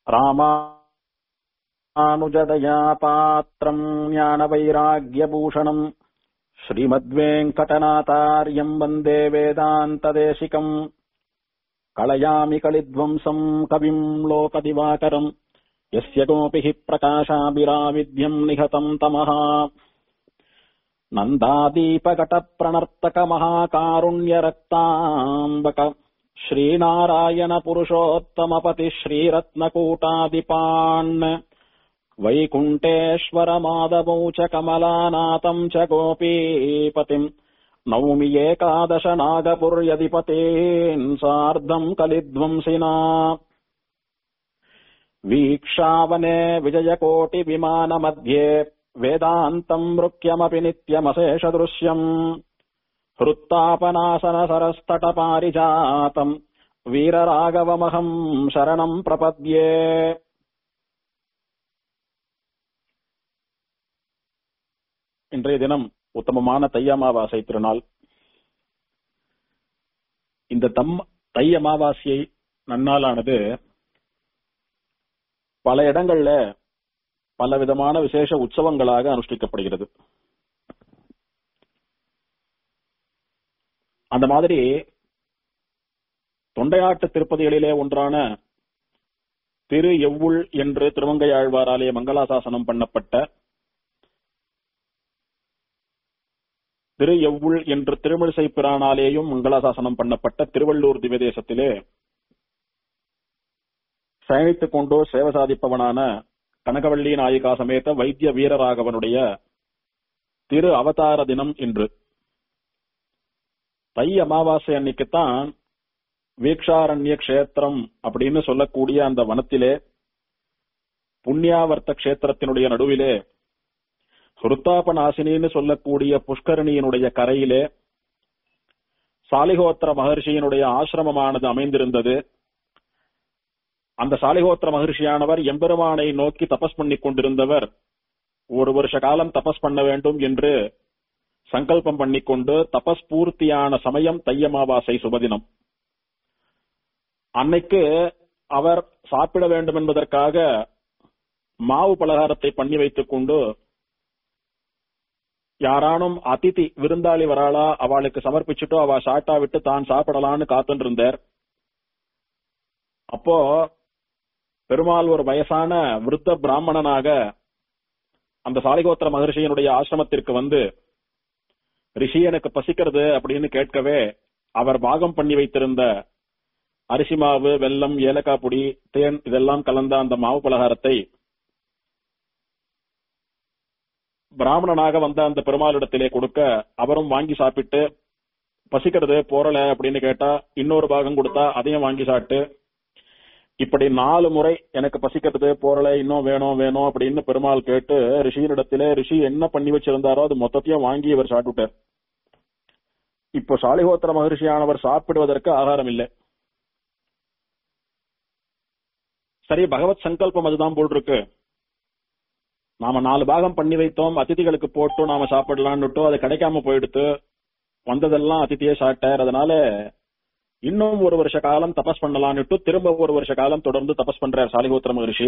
ராமானுஜதயா பாத்திரம் ஞானவைராகியபூஷணம் श्रीमद्वेङ्कटनाथार्यम् वन्दे वेदान्तदेशिकम् कलयामि कलिध्वंसम् कविम् लोकदिवाकरम् यस्य कोऽपि हि प्रकाशाभिराविध्यम् निहतम् तमः नन्दादीपकटप्रणर्तकमहाकारुण्यरक्ताम्बक श्रीनारायणपुरुषोत्तमपति श्रीरत्नकूटादिपान् वैकुण्ठेश्वरमाधवौ च कमलानाथम् च गोपीपतिम् नौमि एकादश नागपुर्यधिपतेन् सार्धम् कलिध्वंसिना वीक्षावने विजयकोटिविमानमध्ये वेदान्तम् मृक्यमपि नित्यमशेषदृश्यम् हृत्तापनासनसरस्तटपारिजातम् वीरराघवमहम् शरणम् प्रपद्ये இன்றைய தினம் உத்தமமான தை அமாவாசை திருநாள் இந்த தம் தை அமாவாசையை நன்னாளானது பல இடங்கள்ல பல விதமான விசேஷ உற்சவங்களாக அனுஷ்டிக்கப்படுகிறது அந்த மாதிரி தொண்டையாட்டு திருப்பதிகளிலே ஒன்றான திரு எவ்வுள் என்று திருவங்கையாழ்வாராலே மங்களாசாசனம் பண்ணப்பட்ட திரு எவ்வுள் என்று திருமிழிசை பிரானாலேயும் மங்களாசாசனம் பண்ணப்பட்ட திருவள்ளூர் திவ்யதேசத்திலே சயனித்துக் கொண்டோ சேவை சாதிப்பவனான கனகவள்ளி நாயிகா சமேத வைத்திய வீரராகவனுடைய திரு அவதார தினம் இன்று தை அமாவாசை அன்னைக்குத்தான் வீக்ஷாரண்ய கஷேத்திரம் அப்படின்னு சொல்லக்கூடிய அந்த வனத்திலே புண்ணியாவர்த்த கஷேத்திரத்தினுடைய நடுவிலே ஹுருத்தாபநாசினின்னு சொல்லக்கூடிய புஷ்கரணியினுடைய கரையிலே சாலிகோத்திர மகர்ஷியினுடைய ஆசிரமமானது அமைந்திருந்தது அந்த சாலிகோத்திர மகர்ஷியானவர் எம்பெருமானை நோக்கி தபஸ் பண்ணிக் கொண்டிருந்தவர் ஒரு வருஷ காலம் தபஸ் பண்ண வேண்டும் என்று சங்கல்பம் பண்ணிக்கொண்டு தபஸ் பூர்த்தியான சமயம் தையமாவாசை சுபதினம் அன்னைக்கு அவர் சாப்பிட வேண்டும் என்பதற்காக மாவு பலகாரத்தை பண்ணி வைத்துக் கொண்டு யாரானும் அதிதி விருந்தாளி வராளா அவளுக்கு சமர்ப்பிச்சுட்டோ அவ சாட்டா விட்டு தான் சாப்பிடலான்னு காத்துட்டு இருந்தார் அப்போ பெருமாள் ஒரு வயசான விருத்த பிராமணனாக அந்த சாலிகோத்திர மகர்ஷியனுடைய ஆசிரமத்திற்கு வந்து ரிஷி எனக்கு பசிக்கிறது அப்படின்னு கேட்கவே அவர் பாகம் பண்ணி வைத்திருந்த அரிசி மாவு வெல்லம் ஏலக்காய் பொடி தேன் இதெல்லாம் கலந்த அந்த மாவு பலகாரத்தை பிராமணனாக வந்த அந்த பெருமாளிடத்திலே கொடுக்க அவரும் வாங்கி சாப்பிட்டு பசிக்கிறது போறல அப்படின்னு கேட்டா இன்னொரு பாகம் கொடுத்தா அதையும் வாங்கி சாப்பிட்டு இப்படி நாலு முறை எனக்கு பசிக்கிறது போறல இன்னும் வேணும் வேணும் அப்படின்னு பெருமாள் கேட்டு ரிஷியினிடத்திலே ரிஷி என்ன பண்ணி வச்சிருந்தாரோ அது மொத்தத்தையும் வாங்கி இவர் சாப்பிட்டுட்டார் இப்போ சாலிகோத்திர மகர்ஷியானவர் சாப்பிடுவதற்கு ஆகாரம் இல்லை சரி பகவத் சங்கல்பம் அதுதான் போல் இருக்கு நாம நாலு பாகம் பண்ணி வைத்தோம் அதிதிகளுக்கு போட்டு நாம சாப்பிடலான்னுட்டோ அது கிடைக்காம போயிடுத்து வந்ததெல்லாம் அதிதியே சாட்டார் அதனால இன்னும் ஒரு வருஷ காலம் தபஸ் பண்ணலான்னுட்டு திரும்ப ஒரு வருஷ காலம் தொடர்ந்து தபஸ் பண்றார் சாலிகோத்திர மகரிஷி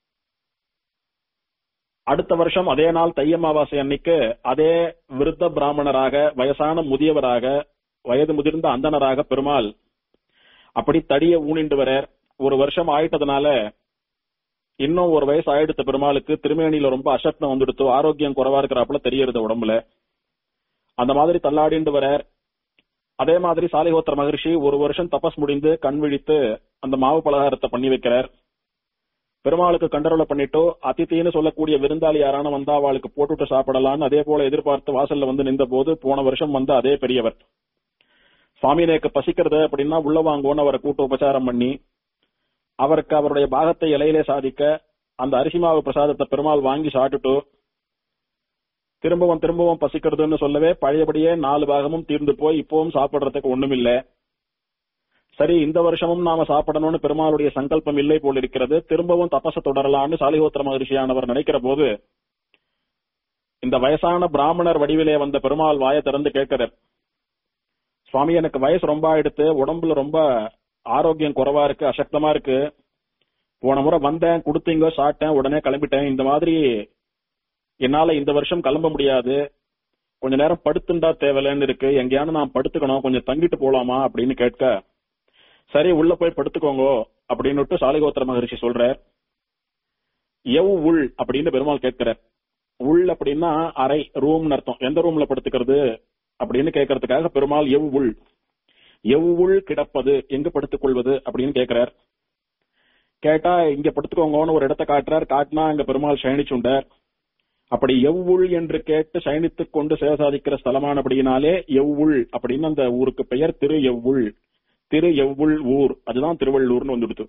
அடுத்த வருஷம் அதே நாள் தையமாவாசை அன்னைக்கு அதே விருத்த பிராமணராக வயசான முதியவராக வயது முதிர்ந்த அந்தனராக பெருமாள் அப்படி தடிய ஊனிண்டு வரார் ஒரு வருஷம் ஆயிட்டதுனால இன்னும் ஒரு வயசு ஆயிடுத்த பெருமாளுக்கு திருமேனியில ரொம்ப அசக்னம் வந்துடுத்து ஆரோக்கியம் குறைவா இருக்கிறாப்புல தெரியறது உடம்புல அந்த மாதிரி தள்ளாடிண்டு வரார் அதே மாதிரி சாலிகோத்திர மகர்ஷி ஒரு வருஷம் தபஸ் முடிந்து கண் விழித்து அந்த மாவு பலகாரத்தை பண்ணி வைக்கிறார் பெருமாளுக்கு கண்டரோல பண்ணிட்டு அதித்தின்னு சொல்லக்கூடிய விருந்தாளி யாரான வந்தா அவளுக்கு போட்டுட்டு சாப்பிடலான்னு அதே போல எதிர்பார்த்து வாசல்ல வந்து நின்ற போது போன வருஷம் வந்த அதே பெரியவர் சுவாமி எனக்கு பசிக்கிறது அப்படின்னா உள்ள வாங்குவோன்னு அவரை கூட்டு உபச்சாரம் பண்ணி அவருக்கு அவருடைய பாகத்தை இலையிலே சாதிக்க அந்த அரிசிமாவு பிரசாதத்தை பெருமாள் வாங்கி சாப்பிட்டுட்டு திரும்பவும் திரும்பவும் பசிக்கிறதுன்னு சொல்லவே பழையபடியே நாலு பாகமும் தீர்ந்து போய் இப்பவும் சாப்பிடுறதுக்கு ஒண்ணும் இல்ல சரி இந்த வருஷமும் நாம சாப்பிடணும்னு பெருமாளுடைய சங்கல்பம் இல்லை போல் இருக்கிறது திரும்பவும் தபச தொடரலான்னு சாலிகோத்திர மகரிஷியானவர் நினைக்கிற போது இந்த வயசான பிராமணர் வடிவிலே வந்த பெருமாள் வாயை திறந்து கேட்கிறார் சுவாமி எனக்கு வயசு ரொம்ப ஆயிடுத்து உடம்புல ரொம்ப ஆரோக்கியம் குறைவா இருக்கு அசக்தமா இருக்கு போன முறை வந்தேன் கொடுத்தீங்க சாப்பிட்டேன் உடனே கிளம்பிட்டேன் இந்த மாதிரி என்னால இந்த வருஷம் கிளம்ப முடியாது கொஞ்ச நேரம் படுத்துண்டா தேவையில்லைன்னு இருக்கு எங்கேயானு நான் படுத்துக்கணும் கொஞ்சம் தங்கிட்டு போலாமா அப்படின்னு கேட்க சரி உள்ள போய் படுத்துக்கோங்க அப்படின்னுட்டு சாலிகோத்திர மகரிஷி சொல்றார் எவ் உள் அப்படின்னு பெருமாள் கேட்கிறார் உள் அப்படின்னா அறை ரூம்னு அர்த்தம் எந்த ரூம்ல படுத்துக்கிறது அப்படின்னு கேட்கறதுக்காக பெருமாள் எவ் உள் எவ் உள் கிடப்பது எங்க படுத்துக் கொள்வது அப்படின்னு கேட்கிறார் கேட்டா இங்க படுத்துக்கோங்கன்னு ஒரு இடத்த காட்டுறார் காட்டினா அங்க பெருமாள் சயனிச்சுண்டார் அப்படி எவ்வுள் என்று கேட்டு சயனித்துக் கொண்டு சேவை சாதிக்கிற ஸ்தலமானபடியினாலே எவ்வுள் அப்படின்னு அந்த ஊருக்கு பெயர் திரு எவ்வுள் திரு எவ்வுள் ஊர் அதுதான் திருவள்ளூர்னு வந்துடுது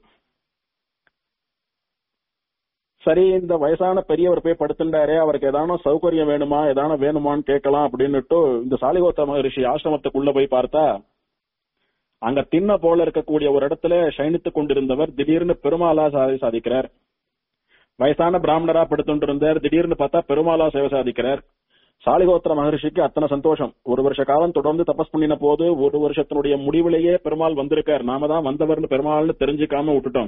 சரி இந்த வயசான பெரியவர் போய் படுத்துட்டாரே அவருக்கு ஏதான சௌகரியம் வேணுமா ஏதான வேணுமான்னு கேட்கலாம் அப்படின்னுட்டு இந்த சாலிகோத்த மகரிஷி ஆசிரமத்துக்குள்ள போய் பார்த்தா அங்க தின்ன போல இருக்கக்கூடிய ஒரு இடத்துல சயனித்துக் கொண்டிருந்தவர் திடீர்னு பெருமாளா சாதி சாதிக்கிறார் வயசான பிராமணரா படுத்துட்டு இருந்தார் திடீர்னு பார்த்தா பெருமாளா சேவை சாதிக்கிறார் சாலிகோத்திர மகர்ஷிக்கு அத்தனை சந்தோஷம் ஒரு வருஷ காலம் தொடர்ந்து தபஸ் பண்ணின போது ஒரு வருஷத்தினுடைய முடிவிலேயே பெருமாள் வந்திருக்கார் நாம தான் வந்தவர்னு பெருமாள்னு தெரிஞ்சுக்காம விட்டுட்டோம்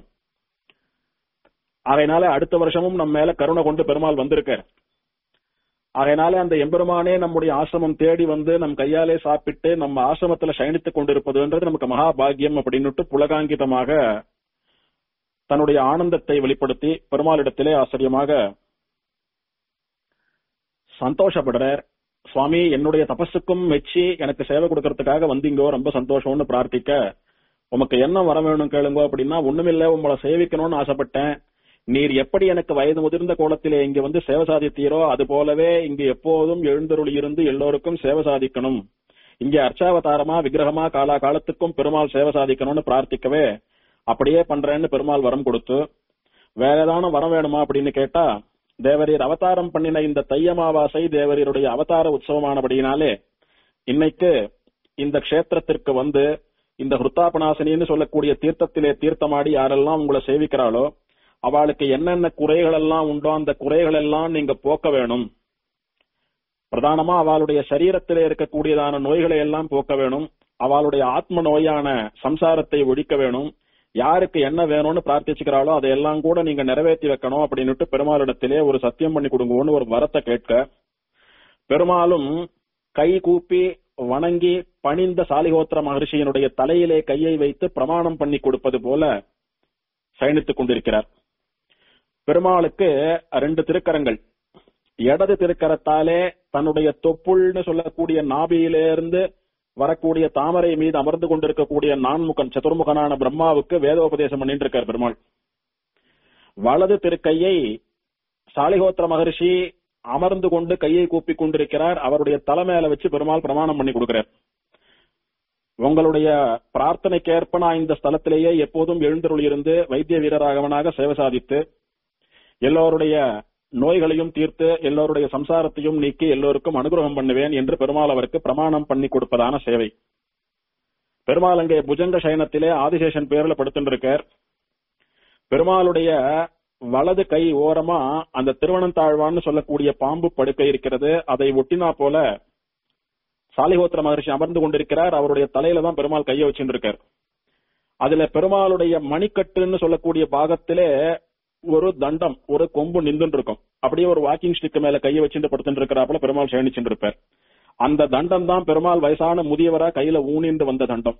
அதனால அடுத்த வருஷமும் நம்ம மேல கருணை கொண்டு பெருமாள் வந்திருக்கார் அதனால அந்த எம்பெருமானே நம்முடைய ஆசிரமம் தேடி வந்து நம் கையாலே சாப்பிட்டு நம்ம ஆசிரமத்துல சயனித்துக் கொண்டிருப்பதுன்றது நமக்கு மகா பாக்கியம் அப்படின்னுட்டு புலகாங்கிதமாக தன்னுடைய ஆனந்தத்தை வெளிப்படுத்தி பெருமாளிடத்திலே ஆச்சரியமாக சந்தோஷப்படுறார் சுவாமி என்னுடைய தபஸுக்கும் மெச்சி எனக்கு சேவை கொடுக்கறதுக்காக வந்தீங்கோ ரொம்ப சந்தோஷம்னு பிரார்த்திக்க உமக்கு என்ன வர வேணும் கேளுங்க அப்படின்னா ஒண்ணுமில்ல உங்களை சேவிக்கணும்னு ஆசைப்பட்டேன் நீர் எப்படி எனக்கு வயது முதிர்ந்த கோலத்திலே இங்க வந்து சேவை சாதித்தீரோ அது போலவே இங்கு எப்போதும் எழுந்தருளி இருந்து எல்லோருக்கும் சேவை சாதிக்கணும் இங்க அர்ச்சாவதாரமா விக்கிரகமா காலா காலத்துக்கும் பெருமாள் சேவை சாதிக்கணும்னு பிரார்த்திக்கவே அப்படியே பண்றேன்னு பெருமாள் வரம் கொடுத்து வேற ஏதான வரம் வேணுமா அப்படின்னு கேட்டா தேவரீர் அவதாரம் பண்ணின இந்த தையமாவாசை தேவரீருடைய அவதார உற்சவமானபடியினாலே இன்னைக்கு இந்த க்ஷேத்திரத்திற்கு வந்து இந்த ஹிருத்தாபநாசினின்னு சொல்லக்கூடிய தீர்த்தத்திலே தீர்த்தமாடி யாரெல்லாம் உங்களை சேவிக்கிறாளோ அவளுக்கு என்னென்ன குறைகள் எல்லாம் உண்டோ அந்த குறைகள் எல்லாம் நீங்க போக்க வேணும் பிரதானமா அவளுடைய சரீரத்திலே இருக்கக்கூடியதான நோய்களை எல்லாம் போக்க வேணும் அவளுடைய ஆத்ம நோயான சம்சாரத்தை ஒழிக்க வேணும் யாருக்கு என்ன வேணும்னு பிரார்த்திச்சுக்கிறாளோ அதையெல்லாம் கூட நீங்க நிறைவேற்றி வைக்கணும் அப்படின்னுட்டு பெருமாளிடத்திலே ஒரு சத்தியம் பண்ணி கொடுங்கன்னு ஒரு வரத்தை கேட்க பெருமாளும் கை கூப்பி வணங்கி பணிந்த சாலிகோத்திர மகர்ஷியினுடைய தலையிலே கையை வைத்து பிரமாணம் பண்ணி கொடுப்பது போல சயனித்துக் கொண்டிருக்கிறார் பெருமாளுக்கு ரெண்டு திருக்கரங்கள் இடது திருக்கரத்தாலே தன்னுடைய தொப்புள்னு சொல்லக்கூடிய நாபியிலிருந்து வரக்கூடிய தாமரை மீது அமர்ந்து கொண்டிருக்கக்கூடிய நான்முகன் சதுர்முகனான பிரம்மாவுக்கு வேதோபதேசம் பண்ணிட்டு இருக்கார் பெருமாள் வலது திருக்கையை சாலிகோத்திர மகர்ஷி அமர்ந்து கொண்டு கையை கூப்பி கொண்டிருக்கிறார் அவருடைய தலை மேல வச்சு பெருமாள் பிரமாணம் பண்ணி கொடுக்கிறார் உங்களுடைய பிரார்த்தனைக்கேற்ப நான் இந்த ஸ்தலத்திலேயே எப்போதும் எழுந்தருள் இருந்து வைத்திய வீரராகவனாக சேவை சாதித்து எல்லோருடைய நோய்களையும் தீர்த்து எல்லோருடைய சம்சாரத்தையும் நீக்கி எல்லோருக்கும் அனுகிரகம் பண்ணுவேன் என்று பெருமாள் அவருக்கு பிரமாணம் பண்ணி கொடுப்பதான சேவை பெருமாள் அங்கே புஜங்க சயனத்திலே ஆதிசேஷன் பேர்ல படுத்துருக்கார் பெருமாளுடைய வலது கை ஓரமா அந்த திருவனந்தாழ்வான்னு சொல்லக்கூடிய பாம்பு படுக்கை இருக்கிறது அதை ஒட்டினா போல சாலிகோத்திர மகர்ஷி அமர்ந்து கொண்டிருக்கிறார் அவருடைய தலையில தான் பெருமாள் கையை வச்சுருக்கார் அதுல பெருமாளுடைய மணிக்கட்டுன்னு சொல்லக்கூடிய பாகத்திலே ஒரு தண்டம் ஒரு கொம்பு நின்றுட்டு இருக்கும் அப்படியே ஒரு வாக்கிங் ஸ்டிக் மேல கையை வச்சுட்டு படுத்துட்டு இருக்கிறாப்புல பெருமாள் சயனிச்சுட்டு இருப்பார் அந்த தண்டம் தான் பெருமாள் வயசான முதியவரா கையில ஊனிந்து வந்த தண்டம்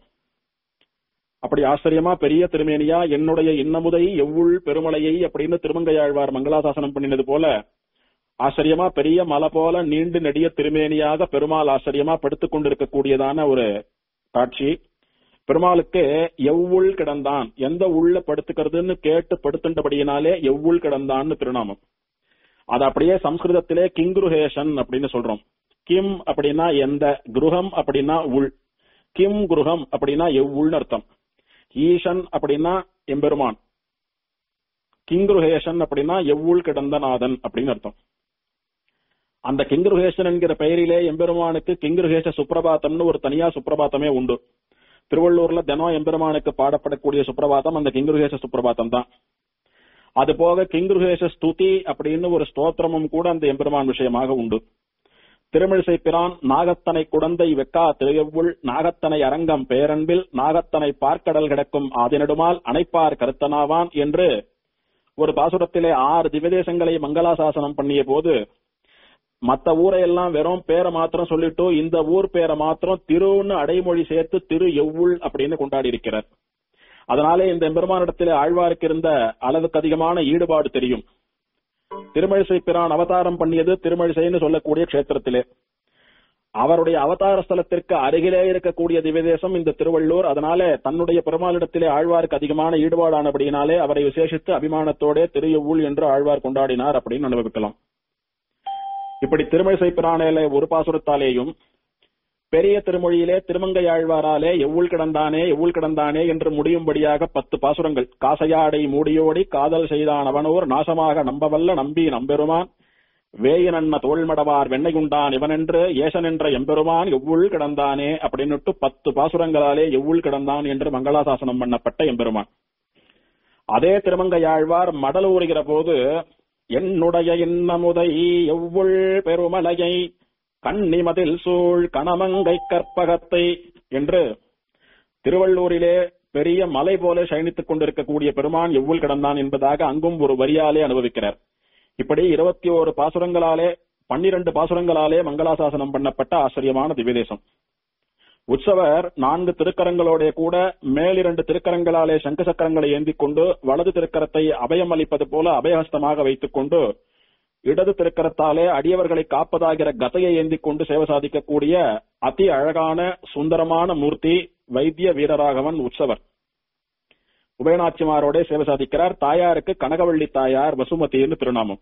அப்படி ஆச்சரியமா பெரிய திருமேனியா என்னுடைய இன்னமுதை எவ்வுள் பெருமலையை அப்படின்னு திருமங்கையாழ்வார் மங்களாசாசனம் பண்ணினது போல ஆச்சரியமா பெரிய மலை போல நீண்டு நெடிய திருமேனியாக பெருமாள் ஆச்சரியமா படுத்துக் கொண்டிருக்கக்கூடியதான ஒரு காட்சி பெருமாளுக்கு எவ்வுள் கிடந்தான் எந்த உள்ள படுத்துக்கிறதுன்னு கேட்டு படுத்துட்டபடியினாலே எவ்வுள் கிடந்தான்னு திருநாமம் அது அப்படியே சம்ஸ்கிருதத்திலே கிங்குருஹேஷன் அப்படின்னு சொல்றோம் கிம் அப்படின்னா எந்த குருகம் அப்படின்னா உள் கிம் குருகம் அப்படின்னா எவ்வுள்னு அர்த்தம் ஈசன் அப்படின்னா எம்பெருமான் கிங்குருஹேஷன் அப்படின்னா எவ்வுள் கிடந்த நாதன் அப்படின்னு அர்த்தம் அந்த கிங்குருஹேஷன் என்கிற பெயரிலே எம்பெருமானுக்கு கிங்குருஹேஷ சுப்பிரபாத்தம்னு ஒரு தனியா சுப்பிரபாத்தமே உண்டு திருவள்ளூர்ல தினம் எம்பெருமானுக்கு பாடப்படக்கூடிய சுப்பிரபாதம் அந்த கிங்குருகேச சுப்பிரபாதம் தான் அது போக கிங்குருகேச ஸ்துதி அப்படின்னு ஒரு ஸ்தோத்திரமும் கூட அந்த எம்பெருமான் விஷயமாக உண்டு திருமிழிசை பிரான் நாகத்தனை குடந்தை வெக்கா திருவுள் நாகத்தனை அரங்கம் பேரன்பில் நாகத்தனை பார்க்கடல் கிடக்கும் ஆதினடுமால் அணைப்பார் கருத்தனாவான் என்று ஒரு பாசுரத்திலே ஆறு திவ்யதேசங்களை மங்களாசாசனம் பண்ணிய போது மத்த ஊரையெல்லாம் வெறும் பேரை மாத்திரம் சொல்லிட்டு இந்த ஊர் பேரை மாத்திரம் திருன்னு அடைமொழி சேர்த்து திரு எவ்வுள் அப்படின்னு கொண்டாடி இருக்கிறார் அதனாலே இந்த பெருமானிடத்திலே ஆழ்வாருக்கு இருந்த அளவுக்கு அதிகமான ஈடுபாடு தெரியும் திருமழிசை பிரான் அவதாரம் பண்ணியது திருமழிசைன்னு சொல்லக்கூடிய க்ஷேத்திரத்திலே அவருடைய அவதார ஸ்தலத்திற்கு அருகிலே இருக்கக்கூடிய திவ்யதேசம் இந்த திருவள்ளூர் அதனால தன்னுடைய பெருமாளிடத்திலே ஆழ்வாருக்கு அதிகமான ஈடுபாடானபடியினாலே அவரை விசேஷித்து அபிமானத்தோட திரு என்று ஆழ்வார் கொண்டாடினார் அப்படின்னு அனுபவிக்கலாம் இப்படி திருமழிசை பிராணிலே ஒரு பாசுரத்தாலேயும் பெரிய திருமொழியிலே திருமங்கையாழ்வாராலே எவ்வுள் கிடந்தானே எவ்வுள் கிடந்தானே என்று முடியும்படியாக பத்து பாசுரங்கள் காசையாடை மூடியோடி காதல் செய்தான் அவனோர் நாசமாக நம்பவல்ல நம்பி நம்பெருமான் வேயனன்ன தோள்மடவார் வெண்ணையுண்டான் இவனென்று ஏசனென்ற எம்பெருமான் எவ்வுள் கிடந்தானே அப்படின்னுட்டு பத்து பாசுரங்களாலே எவ்வுள் கிடந்தான் என்று மங்களாசாசனம் பண்ணப்பட்ட எம்பெருமான் அதே திருமங்கையாழ்வார் மடல் ஊறுகிற போது என்னுடைய இன்னமுதை எவ்வுள் பெருமலையை கண்ணிமதில் சூழ் கணமங்கை கற்பகத்தை என்று திருவள்ளூரிலே பெரிய மலை போல சயனித்துக் கொண்டிருக்கக்கூடிய பெருமான் எவ்வுள் கிடந்தான் என்பதாக அங்கும் ஒரு வரியாலே அனுபவிக்கிறார் இப்படி இருபத்தி ஓரு பாசுரங்களாலே பன்னிரண்டு பாசுரங்களாலே மங்களாசாசனம் பண்ணப்பட்ட ஆச்சரியமான திவ்யதேசம் உற்சவர் நான்கு திருக்கரங்களோட கூட மேலிரண்டு திருக்கரங்களாலே சங்கு சக்கரங்களை ஏந்திக் கொண்டு வலது திருக்கரத்தை அபயம் அளிப்பது போல அபயஹஸ்தமாக வைத்துக் கொண்டு இடது திருக்கரத்தாலே அடியவர்களை காப்பதாகிற கதையை ஏந்திக் கொண்டு சேவை சாதிக்கக்கூடிய அதி அழகான சுந்தரமான மூர்த்தி வைத்திய வீரராகவன் உற்சவர் உபயநாச்சிமாரோட சேவை சாதிக்கிறார் தாயாருக்கு கனகவள்ளி தாயார் வசுமதின்னு திருநாமம்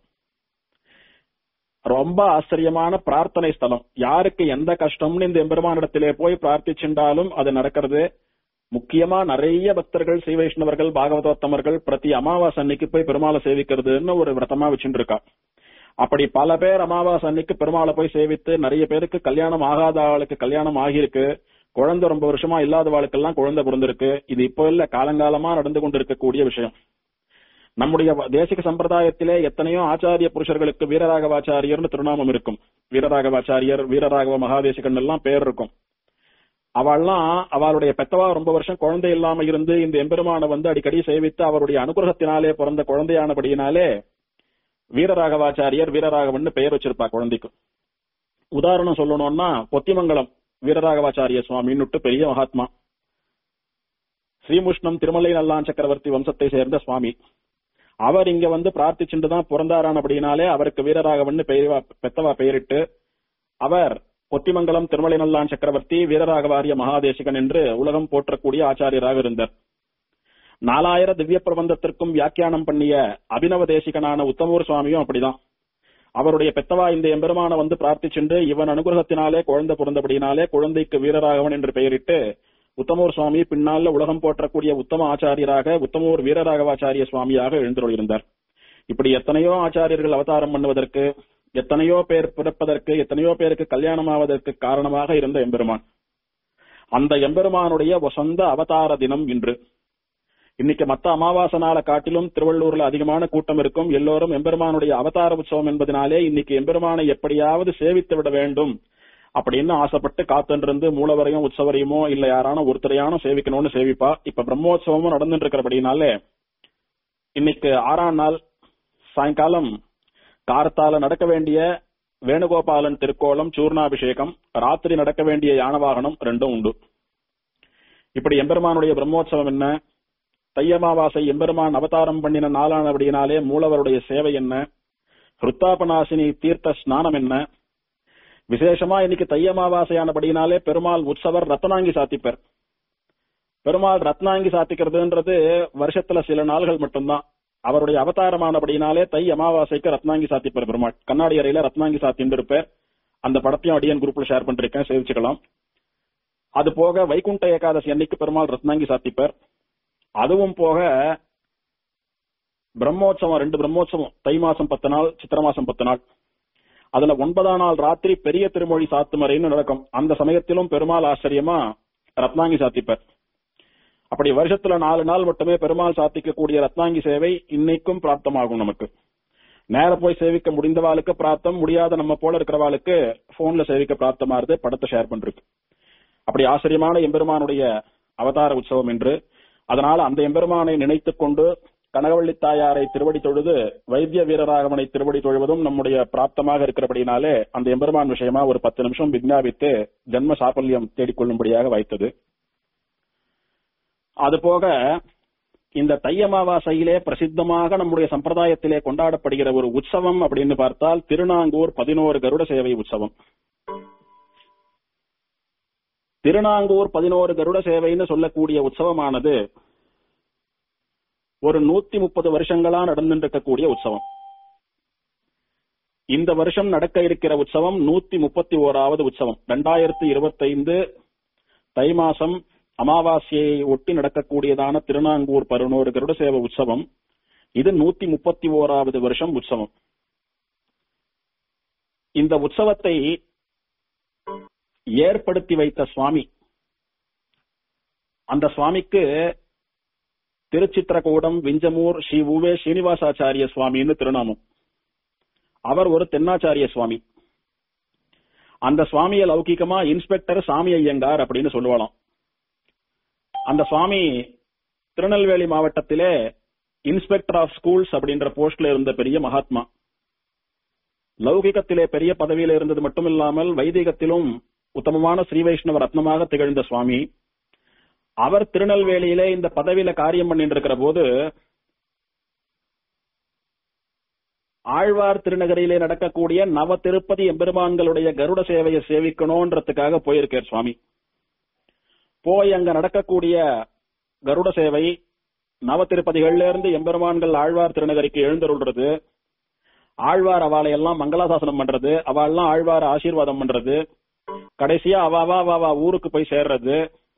ரொம்ப ஆச்சரியமான பிரார்த்தனை ஸ்தலம் யாருக்கு எந்த கஷ்டம்னு இந்த எம்பெருமானிடத்திலே போய் பிரார்த்திச்சுண்டாலும் அது நடக்கிறது முக்கியமா நிறைய பக்தர்கள் ஸ்ரீ வைஷ்ணவர்கள் பாகவதோத்தமர்கள் பிரதி அமாவாசை அன்னைக்கு போய் பெருமாளை சேவிக்கிறதுன்னு ஒரு விரதமா வச்சுட்டு இருக்கா அப்படி பல பேர் அமாவாசை அன்னைக்கு பெருமாளை போய் சேவித்து நிறைய பேருக்கு கல்யாணம் ஆகாத ஆளுக்கு கல்யாணம் ஆகியிருக்கு குழந்தை ரொம்ப வருஷமா இல்லாதவாளுக்கெல்லாம் குழந்தை பிறந்திருக்கு இது இப்போ இல்ல காலங்காலமா நடந்து கொண்டிருக்கக்கூடிய விஷயம் நம்முடைய தேசிக சம்பிரதாயத்திலே எத்தனையோ ஆச்சாரிய புருஷர்களுக்கு வீரராகவாச்சாரியர்னு திருநாமம் இருக்கும் வீரராகவாச்சாரியர் வீரராகவ மகாதேசிகன் எல்லாம் பேர் இருக்கும் அவள்லாம் அவளுடைய பெத்தவா ரொம்ப வருஷம் குழந்தை இல்லாம இருந்து இந்த எம்பெருமானை வந்து அடிக்கடி சேவித்து அவருடைய அனுகிரகத்தினாலே பிறந்த குழந்தையானபடியினாலே வீரராகவாச்சாரியர் வீரராகவன் பெயர் வச்சிருப்பா குழந்தைக்கு உதாரணம் சொல்லணும்னா பொத்திமங்கலம் வீரராகவாச்சாரிய சுவாமின்னுட்டு பெரிய மகாத்மா ஸ்ரீமுஷ்ணம் திருமலை நல்லான் சக்கரவர்த்தி வம்சத்தை சேர்ந்த சுவாமி அவர் இங்க வந்து பிரார்த்திச்சுட்டு தான் பிறந்தாரான் அப்படின்னாலே அவருக்கு வீரராகவன் பெயர் பெத்தவா பெயரிட்டு அவர் பொத்திமங்கலம் திருமலை நல்லான் சக்கரவர்த்தி வீரராகவாரிய மகாதேசிகன் என்று உலகம் போற்றக்கூடிய ஆச்சாரியராக இருந்தார் நாலாயிர திவ்ய பிரபந்தத்திற்கும் வியாக்கியானம் பண்ணிய அபினவ தேசிகனான உத்தமூர் சுவாமியும் அப்படிதான் அவருடைய பெத்தவா இந்த எம்பெருமான வந்து பிரார்த்திச்சுண்டு இவன் அனுகிரகத்தினாலே குழந்தை பிறந்தபடினாலே குழந்தைக்கு வீரராகவன் என்று பெயரிட்டு உத்தமூர் சுவாமி பின்னால உலகம் போற்றக்கூடிய உத்தம ஆச்சாரியராக உத்தமூர் வீரராகவாச்சாரிய சுவாமியாக எழுந்துள்ளார் இப்படி எத்தனையோ ஆச்சாரியர்கள் அவதாரம் பண்ணுவதற்கு எத்தனையோ பேர் பிறப்பதற்கு எத்தனையோ பேருக்கு கல்யாணம் ஆவதற்கு காரணமாக இருந்த எம்பெருமான் அந்த எம்பெருமானுடைய வசந்த அவதார தினம் இன்று இன்னைக்கு மத்த அமாவாசை நாளை காட்டிலும் திருவள்ளூர்ல அதிகமான கூட்டம் இருக்கும் எல்லோரும் எம்பெருமானுடைய அவதார உற்சவம் என்பதனாலே இன்னைக்கு எம்பெருமானை எப்படியாவது சேவித்து விட வேண்டும் அப்படின்னு ஆசைப்பட்டு காத்துட்டு மூலவரையும் உற்சவரையுமோ இல்ல யாரான ஒருத்தரையான சேவிக்கணும்னு சேவிப்பா இப்ப பிரம்மோற்சவமும் நடந்துட்டு இருக்கிறபடினாலே இன்னைக்கு ஆறாம் நாள் சாயங்காலம் கார்த்தால நடக்க வேண்டிய வேணுகோபாலன் திருக்கோலம் சூர்ணாபிஷேகம் ராத்திரி நடக்க வேண்டிய யானவாகனம் ரெண்டும் உண்டு இப்படி எம்பெருமானுடைய பிரம்மோற்சவம் என்ன தையமாவாசை எம்பெருமான் அவதாரம் பண்ணின நாளானபடியினாலே மூலவருடைய சேவை என்ன ஹிருத்தாபநாசினி தீர்த்த ஸ்நானம் என்ன விசேஷமா இன்னைக்கு தையமாவாசையானபடியினாலே பெருமாள் உற்சவர் ரத்னாங்கி சாத்திப்பர் பெருமாள் ரத்னாங்கி சாத்திக்கிறதுன்றது வருஷத்துல சில நாள்கள் மட்டும்தான் அவருடைய அவதாரமானபடினாலே தை அமாவாசைக்கு ரத்னாங்கி சாத்திப்பர் பெருமாள் கண்ணாடி அறையில ரத்னாங்கி சாத்தின்னு இருப்பார் அந்த படத்தையும் அடியன் குரூப்ல ஷேர் பண்ணிருக்கேன் சேவிச்சுக்கலாம் அது போக வைகுண்ட ஏகாதசி அன்னைக்கு பெருமாள் ரத்னாங்கி சாத்திப்பர் அதுவும் போக பிரம்மோற்சவம் ரெண்டு பிரம்மோற்சவம் தை மாசம் பத்து நாள் சித்திர மாசம் பத்து நாள் அதுல ஒன்பதாம் நாள் ராத்திரி பெரிய திருமொழி சாத்துமறைன்னு நடக்கும் அந்த சமயத்திலும் பெருமாள் ஆச்சரியமா ரத்னாங்கி சாத்திப்பர் அப்படி வருஷத்துல நாலு நாள் மட்டுமே பெருமாள் சாத்திக்கக்கூடிய ரத்னாங்கி சேவை இன்னைக்கும் பிராப்தமாகும் நமக்கு நேர போய் சேவிக்க முடிந்தவாளுக்கு பிராப்தம் முடியாத நம்ம போல இருக்கிறவாளுக்கு போன்ல சேவிக்க பிராப்தமாறுது படத்தை ஷேர் பண்றது அப்படி ஆச்சரியமான எம்பெருமானுடைய அவதார உற்சவம் என்று அதனால அந்த எம்பெருமானை நினைத்துக் கொண்டு கனகவள்ளி தாயாரை திருவடி தொழுது வைத்திய வீரராகவனை திருவடி தொழுவதும் நம்முடைய பிராப்தமாக இருக்கிறபடினாலே அந்த எம்பெருமான் விஷயமா ஒரு பத்து நிமிஷம் விஞ்ஞாபித்து ஜென்ம சாபல்யம் தேடிக்கொள்ளும்படியாக வைத்தது அதுபோக இந்த தை அமாவாசையிலே பிரசித்தமாக நம்முடைய சம்பிரதாயத்திலே கொண்டாடப்படுகிற ஒரு உற்சவம் அப்படின்னு பார்த்தால் திருநாங்கூர் பதினோரு கருட சேவை உற்சவம் திருநாங்கூர் பதினோரு கருட சேவைன்னு சொல்லக்கூடிய உற்சவமானது ஒரு நூத்தி முப்பது வருஷங்களா நடந்துருக்கக்கூடிய உற்சவம் இந்த வருஷம் நடக்க இருக்கிற உற்சவம் நூத்தி முப்பத்தி ஓராவது உற்சவம் ரெண்டாயிரத்தி இருபத்தைந்து தை மாசம் அமாவாசையை ஒட்டி நடக்கக்கூடியதான திருநாங்கூர் பதினோரு கருட சேவை உற்சவம் இது நூத்தி முப்பத்தி ஓராவது வருஷம் உற்சவம் இந்த உற்சவத்தை ஏற்படுத்தி வைத்த சுவாமி அந்த சுவாமிக்கு திருச்சித்திரகூடம் விஞ்சமூர் ஸ்ரீ உவே ஸ்ரீனிவாசாச்சாரிய சுவாமின்னு திருநாமம் அவர் ஒரு தென்னாச்சாரிய சுவாமி அந்த சுவாமியை லௌகிகமா இன்ஸ்பெக்டர் சாமி ஐயங்கார் அப்படின்னு சொல்லுவாளாம் அந்த சுவாமி திருநெல்வேலி மாவட்டத்திலே இன்ஸ்பெக்டர் ஆஃப் ஸ்கூல்ஸ் அப்படின்ற போஸ்ட்ல இருந்த பெரிய மகாத்மா லௌகிகத்திலே பெரிய பதவியில இருந்தது மட்டும் இல்லாமல் வைதிகத்திலும் உத்தமமான ஸ்ரீ வைஷ்ணவ ரத்னமாக திகழ்ந்த சுவாமி அவர் திருநெல்வேலியிலே இந்த பதவியில காரியம் பண்ணிட்டு இருக்கிற போது ஆழ்வார் திருநகரிலே நடக்கக்கூடிய நவ திருப்பதி எம்பெருமான்களுடைய கருட சேவையை சேவிக்கணும்ன்றதுக்காக போயிருக்கார் சுவாமி போய் அங்க நடக்கக்கூடிய கருட சேவை நவ திருப்பதிகள்ல இருந்து எம்பெருமான்கள் ஆழ்வார் திருநகரிக்கு எழுந்தருள்றது ஆழ்வார் அவளை எல்லாம் மங்களாசாசனம் பண்றது அவள்லாம் ஆழ்வார் ஆசீர்வாதம் பண்றது கடைசியா அவாவா அவாவா ஊருக்கு போய் சேர்றது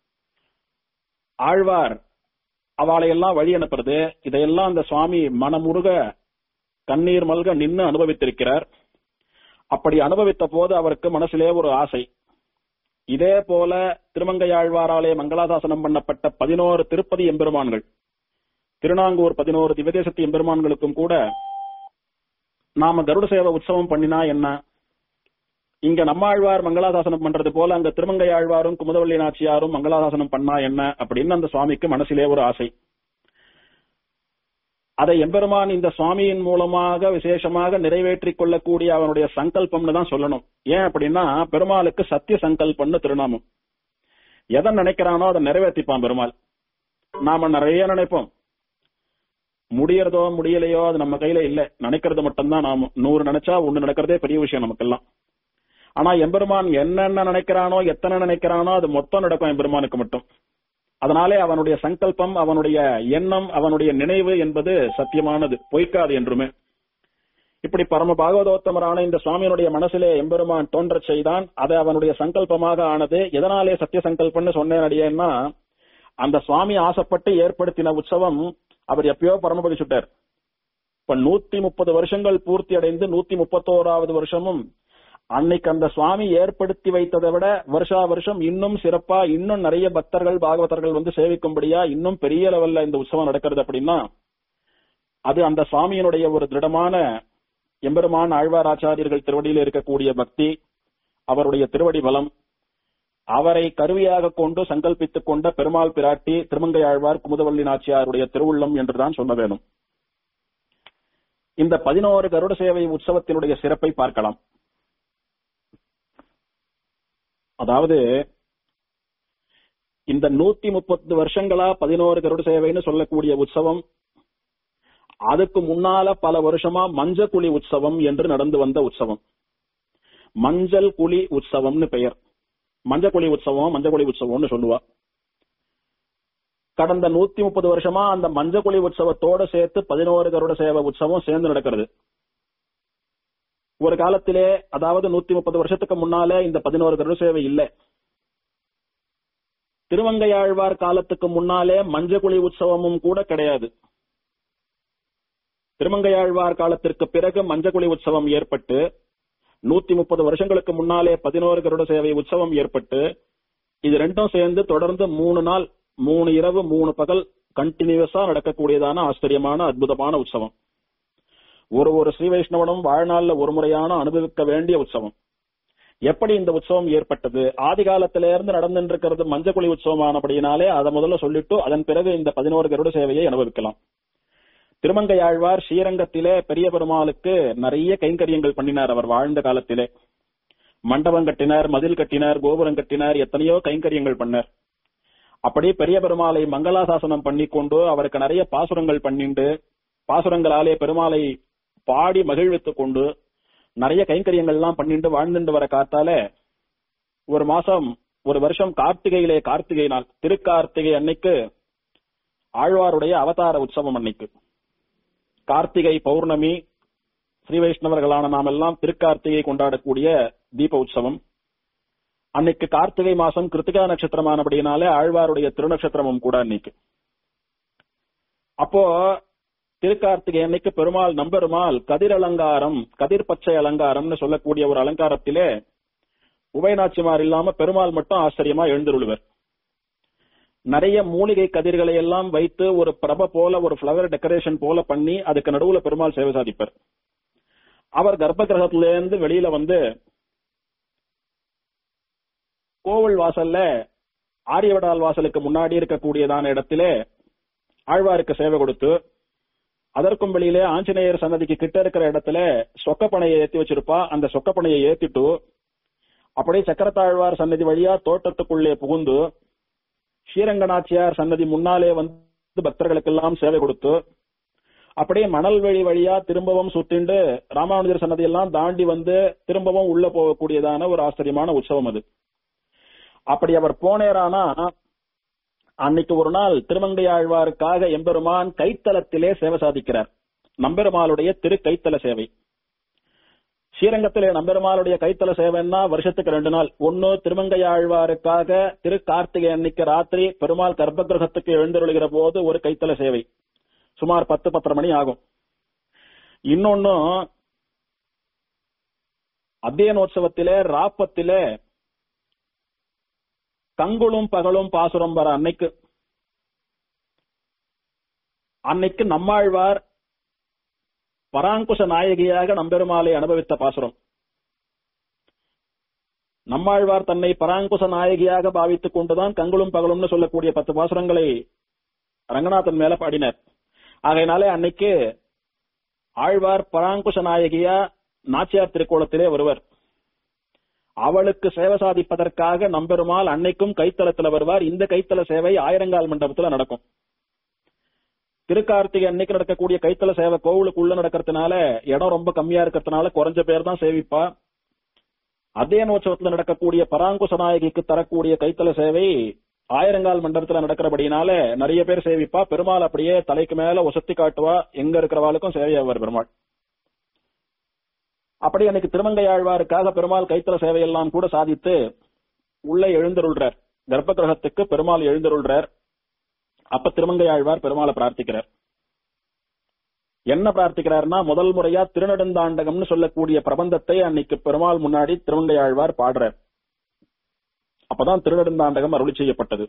ஆழ்வார் அவளை எல்லாம் வழி அனுப்புறது இதையெல்லாம் அந்த சுவாமி மனமுருக கண்ணீர் மல்க நின்னு அனுபவித்திருக்கிறார் அப்படி அனுபவித்த போது அவருக்கு மனசிலே ஒரு ஆசை இதே போல திருமங்கையாழ்வாராலே மங்களாசாசனம் பண்ணப்பட்ட பதினோரு திருப்பதி எம்பெருமான்கள் திருநாங்கூர் பதினோரு திவதேசத்து எம்பெருமான்களுக்கும் கூட நாம கருட சேவை உற்சவம் பண்ணினா என்ன இங்க நம்மாழ்வார் மங்களாசாசனம் பண்றது போல அங்க திருமங்கை ஆழ்வாரும் குமுதவள்ளி நாச்சியாரும் மங்களாசாசனம் பண்ணா என்ன அப்படின்னு அந்த சுவாமிக்கு மனசிலே ஒரு ஆசை அதை எம்பெருமான் இந்த சுவாமியின் மூலமாக விசேஷமாக நிறைவேற்றிக் கொள்ளக்கூடிய அவனுடைய சங்கல்பம்னு தான் சொல்லணும் ஏன் அப்படின்னா பெருமாளுக்கு சத்திய சங்கல்பம்னு திருநாமம் எதை நினைக்கிறானோ அதை நிறைவேற்றிப்பான் பெருமாள் நாம நிறைய நினைப்போம் முடியறதோ முடியலையோ அது நம்ம கையில இல்ல நினைக்கிறது மட்டும்தான் நாம நூறு நினைச்சா ஒண்ணு நடக்கிறதே பெரிய விஷயம் நமக்கெல்லாம் ஆனா எம்பெருமான் என்னென்ன நினைக்கிறானோ எத்தனை நினைக்கிறானோ அது மொத்தம் நடக்கும் எம்பெருமானுக்கு மட்டும் அதனாலே அவனுடைய சங்கல்பம் அவனுடைய எண்ணம் அவனுடைய நினைவு என்பது சத்தியமானது பொய்க்காது என்றுமே இப்படி பரம பாகவதோத்தமரான இந்த சுவாமியினுடைய மனசிலே எம்பெருமான் தோன்றச் செய்தான் அது அவனுடைய சங்கல்பமாக ஆனது எதனாலே சத்திய சங்கல்பம்னு சொன்னேன் அடியேன்னா அந்த சுவாமி ஆசைப்பட்டு ஏற்படுத்தின உற்சவம் அவர் எப்பயோ பரமபதி சுட்டார் இப்ப நூத்தி முப்பது வருஷங்கள் பூர்த்தி அடைந்து நூத்தி முப்பத்தோராவது வருஷமும் அன்னைக்கு அந்த சுவாமி ஏற்படுத்தி வைத்ததை விட வருஷா வருஷம் இன்னும் சிறப்பா இன்னும் நிறைய பக்தர்கள் பாகவதர்கள் வந்து சேவிக்கும்படியா இன்னும் பெரிய லெவல்ல இந்த உற்சவம் நடக்கிறது அப்படின்னா அது அந்த சுவாமியினுடைய ஒரு திருடமான எம்பெருமான் ஆழ்வார் ஆச்சாரியர்கள் திருவடியில் இருக்கக்கூடிய பக்தி அவருடைய திருவடி பலம் அவரை கருவியாக கொண்டு சங்கல்பித்துக் கொண்ட பெருமாள் பிராட்டி திருமங்கை ஆழ்வார் குமுதவள்ளி நாச்சியாருடைய திருவுள்ளம் என்றுதான் சொல்ல வேணும் இந்த பதினோரு கருட சேவை உற்சவத்தினுடைய சிறப்பை பார்க்கலாம் அதாவது இந்த நூத்தி முப்பது வருஷங்களா பதினோரு கருட சேவைன்னு சொல்லக்கூடிய உற்சவம் அதுக்கு முன்னால பல வருஷமா மஞ்ச குழி உற்சவம் என்று நடந்து வந்த உற்சவம் மஞ்சள் குழி உற்சவம்னு பெயர் மஞ்ச குழி உற்சவம் மஞ்ச குழி உற்சவம்னு சொல்லுவா கடந்த நூத்தி முப்பது வருஷமா அந்த மஞ்ச குழி உற்சவத்தோட சேர்த்து பதினோரு கருட சேவை உற்சவம் சேர்ந்து நடக்கிறது ஒரு காலத்திலே அதாவது நூத்தி முப்பது வருஷத்துக்கு முன்னாலே இந்த பதினோரு கருட சேவை இல்ல திருவங்கையாழ்வார் காலத்துக்கு முன்னாலே மஞ்சக்குழி உற்சவமும் கூட கிடையாது திருமங்கையாழ்வார் காலத்திற்கு பிறகு மஞ்சக்குழி உற்சவம் ஏற்பட்டு நூத்தி முப்பது வருஷங்களுக்கு முன்னாலே பதினோரு கருட சேவை உற்சவம் ஏற்பட்டு இது ரெண்டும் சேர்ந்து தொடர்ந்து மூணு நாள் மூணு இரவு மூணு பகல் கண்டினியூஸா நடக்கக்கூடியதான ஆச்சரியமான அற்புதமான உற்சவம் ஒரு ஒரு ஸ்ரீ வைஷ்ணவனும் வாழ்நாள்ல ஒரு முறையான அனுபவிக்க வேண்டிய உற்சவம் எப்படி இந்த உற்சவம் ஏற்பட்டது ஆதி காலத்தில இருந்து நடந்துட்டு இருக்கிறது மஞ்சக்குழி உற்சவம் ஆனபடியினாலே அதை முதல்ல சொல்லிட்டு அதன் பிறகு இந்த பதினோரு கருட சேவையை அனுபவிக்கலாம் திருமங்கையாழ்வார் ஸ்ரீரங்கத்திலே பெரிய பெருமாளுக்கு நிறைய கைங்கரியங்கள் பண்ணினார் அவர் வாழ்ந்த காலத்திலே மண்டபம் கட்டினார் மதில் கட்டினார் கோபுரம் கட்டினார் எத்தனையோ கைங்கரியங்கள் பண்ணார் அப்படி பெரிய பெருமாளை மங்களாசாசனம் பண்ணி கொண்டு அவருக்கு நிறைய பாசுரங்கள் பண்ணிண்டு பாசுரங்களாலே பெருமாளை பாடி மகிழ்வித்துக் கொண்டு நிறைய கைங்கரியங்கள்லாம் பண்ணிட்டு வாழ்ந்துட்டு வர காத்தால ஒரு மாசம் ஒரு வருஷம் கார்த்திகையிலே கார்த்திகை நாள் திருக்கார்த்திகை அன்னைக்கு ஆழ்வாருடைய அவதார உற்சவம் அன்னைக்கு கார்த்திகை பௌர்ணமி ஸ்ரீ வைஷ்ணவர்களான நாம் எல்லாம் திருக்கார்த்திகை கொண்டாடக்கூடிய தீப உற்சவம் அன்னைக்கு கார்த்திகை மாசம் கிருத்திகா நட்சத்திரமானபடினாலே ஆழ்வாருடைய திருநட்சத்திரமும் கூட அன்னைக்கு அப்போ திருக்கார்த்திகை அன்னைக்கு பெருமாள் நம்பெருமாள் கதிர் அலங்காரம் கதிர் பச்சை அலங்காரம்னு சொல்லக்கூடிய ஒரு அலங்காரத்திலே உபயநாச்சிமார் இல்லாம பெருமாள் மட்டும் ஆச்சரியமா எழுந்துருள்வர் நிறைய மூலிகை கதிர்களை எல்லாம் வைத்து ஒரு பிரப போல ஒரு ஃபிளவர் டெக்கரேஷன் போல பண்ணி அதுக்கு நடுவுல பெருமாள் சேவை சாதிப்பார் அவர் கர்ப்ப கிரகத்திலிருந்து வெளியில வந்து கோவில் வாசல்ல ஆரியவடால் வாசலுக்கு முன்னாடி இருக்கக்கூடியதான இடத்திலே ஆழ்வாருக்கு சேவை கொடுத்து அதற்கும் வெளியிலே ஆஞ்சநேயர் சன்னதிக்கு கிட்ட இருக்கிற இடத்துல சொக்கப்பனையை ஏத்தி வச்சிருப்பா அந்த சொக்கப்பனையை ஏத்திட்டு அப்படியே சக்கரத்தாழ்வார் சன்னதி வழியா தோட்டத்துக்குள்ளே புகுந்து ஸ்ரீரங்கநாச்சியார் சன்னதி முன்னாலே வந்து பக்தர்களுக்கெல்லாம் சேவை கொடுத்து அப்படியே மணல் வழி வழியா திரும்பவும் சுத்திண்டு ராமானுஜர் சன்னதி எல்லாம் தாண்டி வந்து திரும்பவும் உள்ள போகக்கூடியதான ஒரு ஆச்சரியமான உற்சவம் அது அப்படி அவர் போனேரானா அன்னைக்கு ஒரு நாள் திருமங்கையாழ்வாருக்காக எம்பெருமான் கைத்தலத்திலே சேவை சாதிக்கிறார் நம்பெருமாளுடைய திரு கைத்தல சேவை ஸ்ரீரங்கத்திலே நம்பெருமாளுடைய கைத்தல சேவைன்னா வருஷத்துக்கு ரெண்டு நாள் ஒன்னு திருமங்கையாழ்வாருக்காக திரு கார்த்திகை அன்னைக்கு ராத்திரி பெருமாள் கர்ப்பகிரகத்துக்கு எழுந்தருளுகிற போது ஒரு கைத்தல சேவை சுமார் பத்து பத்தரை மணி ஆகும் இன்னொன்னு அத்தியனோற்சவத்திலே ராப்பத்திலே கங்குளும் பகலும் பாசுரம் வர அன்னைக்கு அன்னைக்கு நம்மாழ்வார் பராங்குச நாயகியாக நம்பெருமாளை அனுபவித்த பாசுரம் நம்மாழ்வார் தன்னை பராங்குச நாயகியாக பாவித்துக் கொண்டுதான் கங்குளும் பகலும்னு சொல்லக்கூடிய பத்து பாசுரங்களை ரங்கநாதன் மேல பாடினார் ஆகையினாலே அன்னைக்கு ஆழ்வார் பராங்குச நாயகியா நாச்சியார் திருக்கோலத்திலே வருவர் அவளுக்கு சேவை சாதிப்பதற்காக நம்பெருமாள் அன்னைக்கும் கைத்தலத்துல வருவார் இந்த கைத்தல சேவை ஆயிரங்கால் மண்டபத்துல நடக்கும் திருக்கார்த்திகை அன்னைக்கு நடக்கக்கூடிய கைத்தல சேவை கோவிலுக்குள்ள நடக்கிறதுனால இடம் ரொம்ப கம்மியா இருக்கிறதுனால குறைஞ்ச பேர் தான் சேவிப்பா அத்தியனோற்சவத்துல நடக்கக்கூடிய பராங்குச நாயகிக்கு தரக்கூடிய கைத்தல சேவை ஆயிரங்கால் மண்டபத்துல நடக்கிறபடினால நிறைய பேர் சேவிப்பா பெருமாள் அப்படியே தலைக்கு மேல ஒசத்தி காட்டுவா எங்க இருக்கிறவாளுக்கும் சேவையாவார் பெருமாள் அப்படி அன்னைக்கு திருமங்கையாழ்வாருக்காக பெருமாள் கைத்தல சேவையெல்லாம் கூட சாதித்து உள்ளே எழுந்தருள்றார் கர்ப்ப கிரகத்துக்கு பெருமாள் எழுந்தருள்றார் அப்ப திருமங்கையாழ்வார் பெருமாளை பிரார்த்திக்கிறார் என்ன பிரார்த்திக்கிறார்னா முதல் முறையா திருநெடுந்தாண்டகம்னு சொல்லக்கூடிய பிரபந்தத்தை அன்னைக்கு பெருமாள் முன்னாடி திருமங்கையாழ்வார் பாடுறார் அப்பதான் திருநெடுந்தாண்டகம் அருளி செய்யப்பட்டது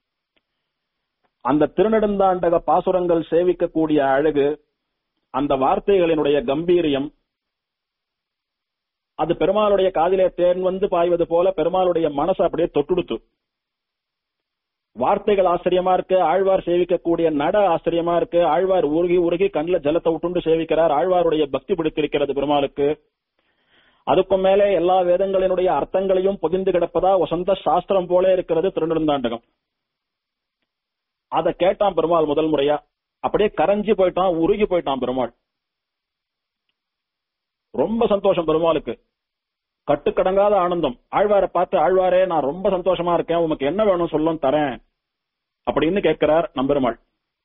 அந்த திருநெடுந்தாண்டக பாசுரங்கள் சேவிக்கக்கூடிய அழகு அந்த வார்த்தைகளினுடைய கம்பீரியம் அது பெருமாளுடைய காதிலே தேன் வந்து பாய்வது போல பெருமாளுடைய மனசு அப்படியே தொட்டுடுத்து வார்த்தைகள் ஆச்சரியமா இருக்கு ஆழ்வார் சேவிக்கக்கூடிய நட ஆச்சரியமா இருக்கு ஆழ்வார் உருகி உருகி கண்ணுல ஜலத்தை விட்டுண்டு சேவிக்கிறார் ஆழ்வாருடைய பக்தி பிடித்திருக்கிறது பெருமாளுக்கு அதுக்கும் மேலே எல்லா வேதங்களினுடைய அர்த்தங்களையும் பொதிந்து கிடப்பதா வசந்த சாஸ்திரம் போல இருக்கிறது திருநெடுந்தாண்டகம் அதை கேட்டான் பெருமாள் முதல் முறையா அப்படியே கரைஞ்சி போயிட்டான் உருகி போயிட்டான் பெருமாள் ரொம்ப சந்தோஷம் பெருமாளுக்கு கட்டுக்கடங்காத ஆனந்தம் ஆழ்வாரை பார்த்து ஆழ்வாரே நான் ரொம்ப சந்தோஷமா இருக்கேன் உனக்கு என்ன வேணும் சொல்லும் தரேன் அப்படின்னு கேட்கிறார் நம்பெருமாள்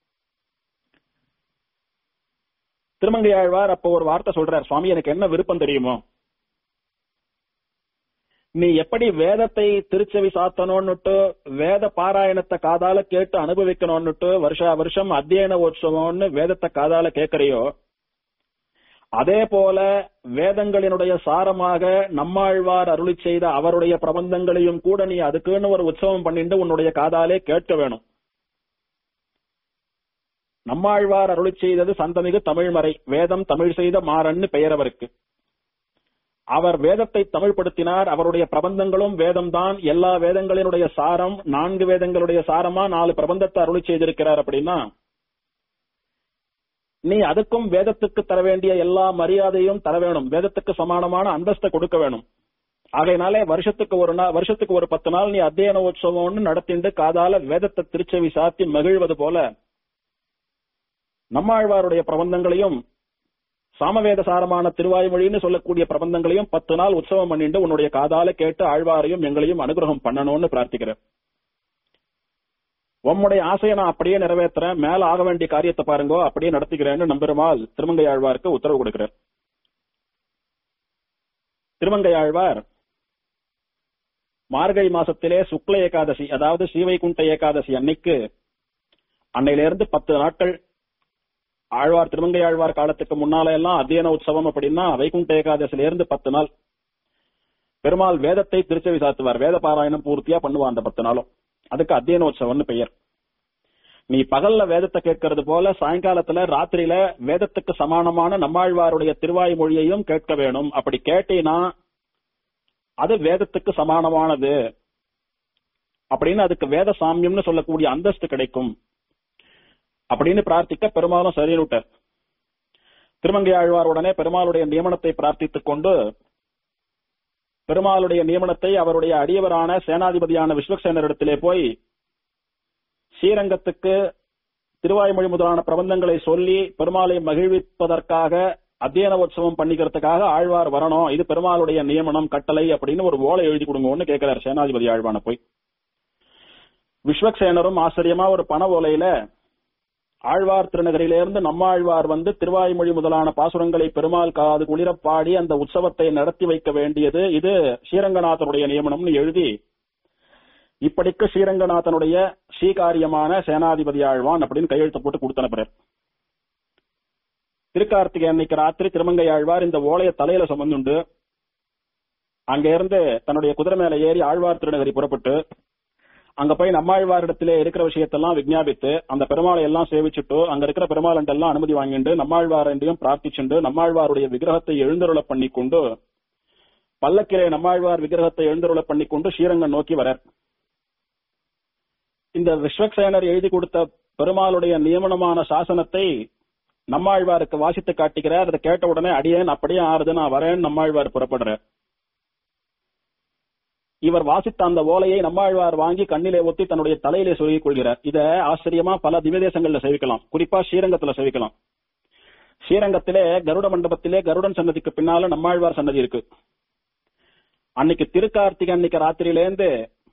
திருமங்கை ஆழ்வார் அப்போ ஒரு வார்த்தை சொல்றார் சுவாமி எனக்கு என்ன விருப்பம் தெரியுமோ நீ எப்படி வேதத்தை திருச்செவி சாத்தணும்னுட்டு வேத பாராயணத்தை காதால கேட்டு அனுபவிக்கணும்னுட்டு வருஷா வருஷம் அத்தியன உற்சவம்னு வேதத்தை காதால கேட்கறியோ அதே போல வேதங்களினுடைய சாரமாக நம்மாழ்வார் அருளி செய்த அவருடைய பிரபந்தங்களையும் கூட நீ அதுக்குன்னு ஒரு உற்சவம் பண்ணிட்டு உன்னுடைய காதாலே கேட்க வேணும் நம்மாழ்வார் அருளி செய்தது சந்தமிகு தமிழ்மறை வேதம் தமிழ் செய்த மாறன்னு பெயர் அவருக்கு அவர் வேதத்தை தமிழ்படுத்தினார் அவருடைய பிரபந்தங்களும் வேதம்தான் எல்லா வேதங்களினுடைய சாரம் நான்கு வேதங்களுடைய சாரமா நாலு பிரபந்தத்தை அருளி செய்திருக்கிறார் அப்படின்னா நீ அதுக்கும் வேதத்துக்கு தர வேண்டிய எல்லா மரியாதையும் தர வேணும் வேதத்துக்கு சமானமான அந்தஸ்தை கொடுக்க வேணும் ஆகையினாலே வருஷத்துக்கு ஒரு நாள் வருஷத்துக்கு ஒரு பத்து நாள் நீ அத்தியன உற்சவம்னு நடத்திண்டு காதால வேதத்தை திருச்செவி சாத்தி மகிழ்வது போல நம்மாழ்வாருடைய பிரபந்தங்களையும் சாமவேத சாரமான திருவாய்மொழின்னு சொல்லக்கூடிய பிரபந்தங்களையும் பத்து நாள் உற்சவம் பண்ணிட்டு உன்னுடைய காதால கேட்டு ஆழ்வாரையும் எங்களையும் அனுகிரகம் பண்ணணும்னு பிரார்த்திக்கிறேன் உம்முடைய ஆசையை நான் அப்படியே நிறைவேற்றுறேன் மேல ஆக வேண்டிய காரியத்தை பாருங்கோ அப்படியே நடத்திக்கிறேன்னு நம்பெருமாள் திருமங்கை ஆழ்வாருக்கு உத்தரவு கொடுக்கிறார் திருமங்கை ஆழ்வார் மார்கழி மாசத்திலே சுக்ல ஏகாதசி அதாவது ஸ்ரீவைகுண்ட ஏகாதசி அன்னைக்கு அன்னையிலிருந்து பத்து நாட்கள் ஆழ்வார் திருமங்கை ஆழ்வார் காலத்துக்கு முன்னால எல்லாம் அத்தியன உற்சவம் அப்படின்னா வைகுண்ட ஏகாதசில இருந்து பத்து நாள் பெருமாள் வேதத்தை திருச்செவி சாத்துவார் வேத பாராயணம் பூர்த்தியா பண்ணுவார் அந்த பத்து நாளும் அதுக்கு அத்தியன உற்சவம்னு பெயர் நீ பகல்ல வேதத்தை கேட்கறது போல சாயங்காலத்துல ராத்திரியில வேதத்துக்கு சமானமான நம்மாழ்வாருடைய திருவாய் மொழியையும் கேட்க வேணும் அப்படி கேட்டீனா அது வேதத்துக்கு சமானமானது அப்படின்னு அதுக்கு வேத சாமியம்னு சொல்லக்கூடிய அந்தஸ்து கிடைக்கும் அப்படின்னு பிரார்த்திக்க பெருமாளும் சரினுட்டார் திருமங்கை ஆழ்வாருடனே பெருமாளுடைய நியமனத்தை பிரார்த்தித்துக் கொண்டு பெருமாளுடைய நியமனத்தை அவருடைய அடியவரான சேனாதிபதியான விஸ்வக்சேனரிடத்திலே போய் ஸ்ரீரங்கத்துக்கு திருவாய்மொழி முதலான பிரபந்தங்களை சொல்லி பெருமாளை மகிழ்விப்பதற்காக அத்தியன உற்சவம் பண்ணிக்கிறதுக்காக ஆழ்வார் வரணும் இது பெருமாளுடைய நியமனம் கட்டளை அப்படின்னு ஒரு ஓலை எழுதி கொடுங்கன்னு கேட்கிறார் சேனாதிபதி ஆழ்வான போய் விஸ்வக்சேனரும் ஆச்சரியமா ஒரு பண ஓலையில ஆழ்வார் திருநகரிலிருந்து நம்மாழ்வார் வந்து திருவாய்மொழி முதலான பாசுரங்களை பெருமாள் காது குளிர பாடி அந்த உற்சவத்தை நடத்தி வைக்க வேண்டியது இது ஸ்ரீரங்கநாதனுடைய நியமனம்னு எழுதி இப்படிக்கு ஸ்ரீரங்கநாதனுடைய ஸ்ரீகாரியமான சேனாதிபதி ஆழ்வான் அப்படின்னு கையெழுத்து போட்டு கொடுத்து அனுப்புறார் திருக்கார்த்திகை அன்னைக்கு ராத்திரி திருமங்கை ஆழ்வார் இந்த ஓலைய தலையில சுமந்துண்டு அங்க இருந்து தன்னுடைய குதிரை மேல ஏறி ஆழ்வார் திருநகரி புறப்பட்டு அங்க போய் நம்மாழ்வாரிடத்திலே இருக்கிற விஷயத்தெல்லாம் விஞ்ஞாபித்து அந்த பெருமாளை எல்லாம் சேவிச்சுட்டு அங்க இருக்கிற பெருமாள் எல்லாம் அனுமதி வாங்கிட்டு நம்மாழ்வாரையும் பிரார்த்திச்சுண்டு நம்மாழ்வாருடைய விக்கிரகத்தை எழுந்தருள பண்ணிக்கொண்டு பல்லக்கிலே நம்மாழ்வார் விக்கிரகத்தை எழுந்தருள பண்ணிக்கொண்டு ஸ்ரீரங்கம் நோக்கி வரார் இந்த விஸ்வக்சேனர் எழுதி கொடுத்த பெருமாளுடைய நியமனமான சாசனத்தை நம்மாழ்வாருக்கு வாசித்து காட்டுகிறார் அதை கேட்ட உடனே அடியேன் அப்படியே ஆறுது நான் வரேன் நம்மாழ்வார் புறப்படுறார் இவர் வாசித்த அந்த ஓலையை நம்மாழ்வார் வாங்கி கண்ணிலே ஒத்தி தன்னுடைய தலையிலே சொருகிக் கொள்கிறார் இத ஆச்சரியமா பல திவ்ய தேசங்கள்ல சேவிக்கலாம் குறிப்பா ஸ்ரீரங்கத்துல சேவிக்கலாம் ஸ்ரீரங்கத்திலே கருட மண்டபத்திலே கருடன் சன்னதிக்கு பின்னால நம்மாழ்வார் சன்னதி இருக்கு அன்னைக்கு திருக்கார்த்திகை அன்னைக்கு ராத்திரியிலேருந்து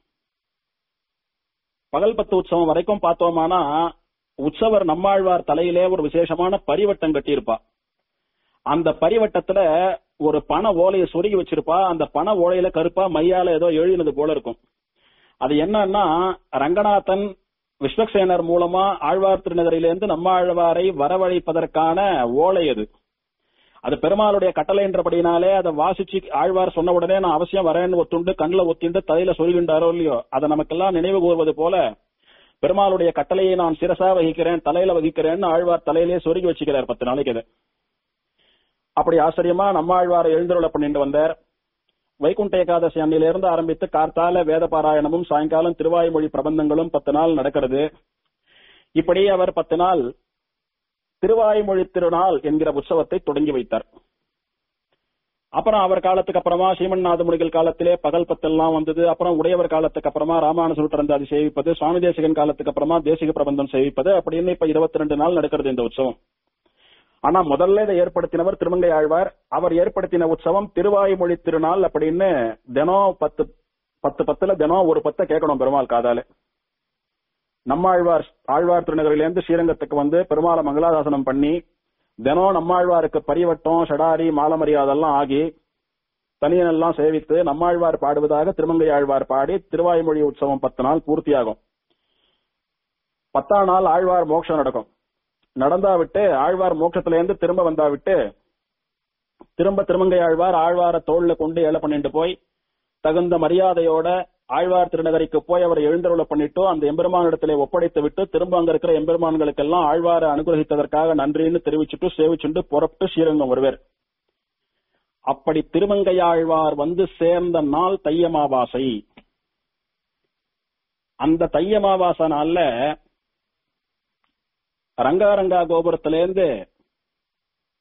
பகல் பத்து உற்சவம் வரைக்கும் பார்த்தோமானா உற்சவர் நம்மாழ்வார் தலையிலே ஒரு விசேஷமான பரிவட்டம் கட்டியிருப்பா அந்த பரிவட்டத்துல ஒரு பண ஓலையை சொருகி வச்சிருப்பா அந்த பண ஓலையில கருப்பா மையால ஏதோ எழுதினது போல இருக்கும் அது என்னன்னா ரங்கநாதன் விஸ்வக்சேனர் மூலமா ஆழ்வார் திருநகரிலிருந்து நம்மாழ்வாரை வரவழைப்பதற்கான ஓலை அது அது பெருமாளுடைய கட்டளை என்றபடினாலே அதை வாசிச்சு ஆழ்வார் சொன்ன உடனே நான் அவசியம் வரேன்னு ஒத்துண்டு கண்ணில் ஒத்திண்டு தலையில சொல்கின்றாரோ இல்லையோ அதை நமக்கெல்லாம் நினைவு கூறுவது போல பெருமாளுடைய கட்டளையை நான் சிரசா வகிக்கிறேன் தலையில வகிக்கிறேன்னு ஆழ்வார் தலையிலே சொருகி வச்சுக்கிறார் பத்து நாளைக்கு அது அப்படி ஆச்சரியமா நம்மாழ்வாரை எழுந்தருள பண்ணிட்டு வந்தார் வைகுண்ட ஏகாதசி அன்னிலிருந்து ஆரம்பித்து கார்த்தால வேத பாராயணமும் சாயங்காலம் திருவாய்மொழி பிரபந்தங்களும் பத்து நாள் நடக்கிறது இப்படி அவர் பத்து நாள் திருவாய்மொழி திருநாள் என்கிற உற்சவத்தை தொடங்கி வைத்தார் அப்புறம் அவர் காலத்துக்கு அப்புறமா ஸ்ரீமன்நாத முனிகள் காலத்திலே பகல் பத்தெல்லாம் வந்தது அப்புறம் உடையவர் காலத்துக்கு அப்புறமா ராமானுசூட்டரந்தாதி சேவிப்பது சுவாமி தேசிகன் காலத்துக்கு அப்புறமா தேசிக பிரபந்தம் சேவிப்பது அப்படின்னு இப்ப இருபத்தி ரெண்டு நாள் நடக்கிறது இந்த உற்சவம் ஆனா முதல்ல இதை ஏற்படுத்தினவர் திருமங்கை ஆழ்வார் அவர் ஏற்படுத்தின உற்சவம் திருவாய்மொழி திருநாள் அப்படின்னு தினம் பத்து பத்து பத்துல தினம் ஒரு பத்தை கேட்கணும் பெருமாள் காதால நம்மாழ்வார் ஆழ்வார் திருநகரிலிருந்து ஸ்ரீரங்கத்துக்கு வந்து பெருமாளை மங்களாதாசனம் பண்ணி தினம் நம்மாழ்வாருக்கு பரிவட்டம் ஷடாரி மாலமரியாதெல்லாம் ஆகி தனியனெல்லாம் சேவித்து நம்மாழ்வார் பாடுவதாக திருமங்கை ஆழ்வார் பாடி திருவாய்மொழி உற்சவம் பத்து நாள் பூர்த்தியாகும் பத்தாம் நாள் ஆழ்வார் மோட்சம் நடக்கும் நடந்தா விட்டு ஆழ்வார் மோட்சத்துல இருந்து திரும்ப வந்தா விட்டு திரும்ப திருமங்கை ஆழ்வார் ஆழ்வார தோல்ல கொண்டு ஏழை பண்ணிட்டு போய் தகுந்த மரியாதையோட ஆழ்வார் திருநகரிக்கு போய் அவர் எழுந்தருள பண்ணிட்டு அந்த எம்பெருமானிடத்திலே ஒப்படைத்து விட்டு திரும்ப அங்க இருக்கிற எம்பெருமான்களுக்கெல்லாம் ஆழ்வாரை அனுகிரகித்ததற்காக நன்றின்னு தெரிவிச்சுட்டு சேவிச்சுண்டு புறப்பட்டு ஸ்ரீரங்கம் வருவார் அப்படி திருமங்கையாழ்வார் வந்து சேர்ந்த நாள் தையமாவாசை அந்த தையமாவாசை நாள்ல ரங்காரங்கா கோபுரத்திலேருந்து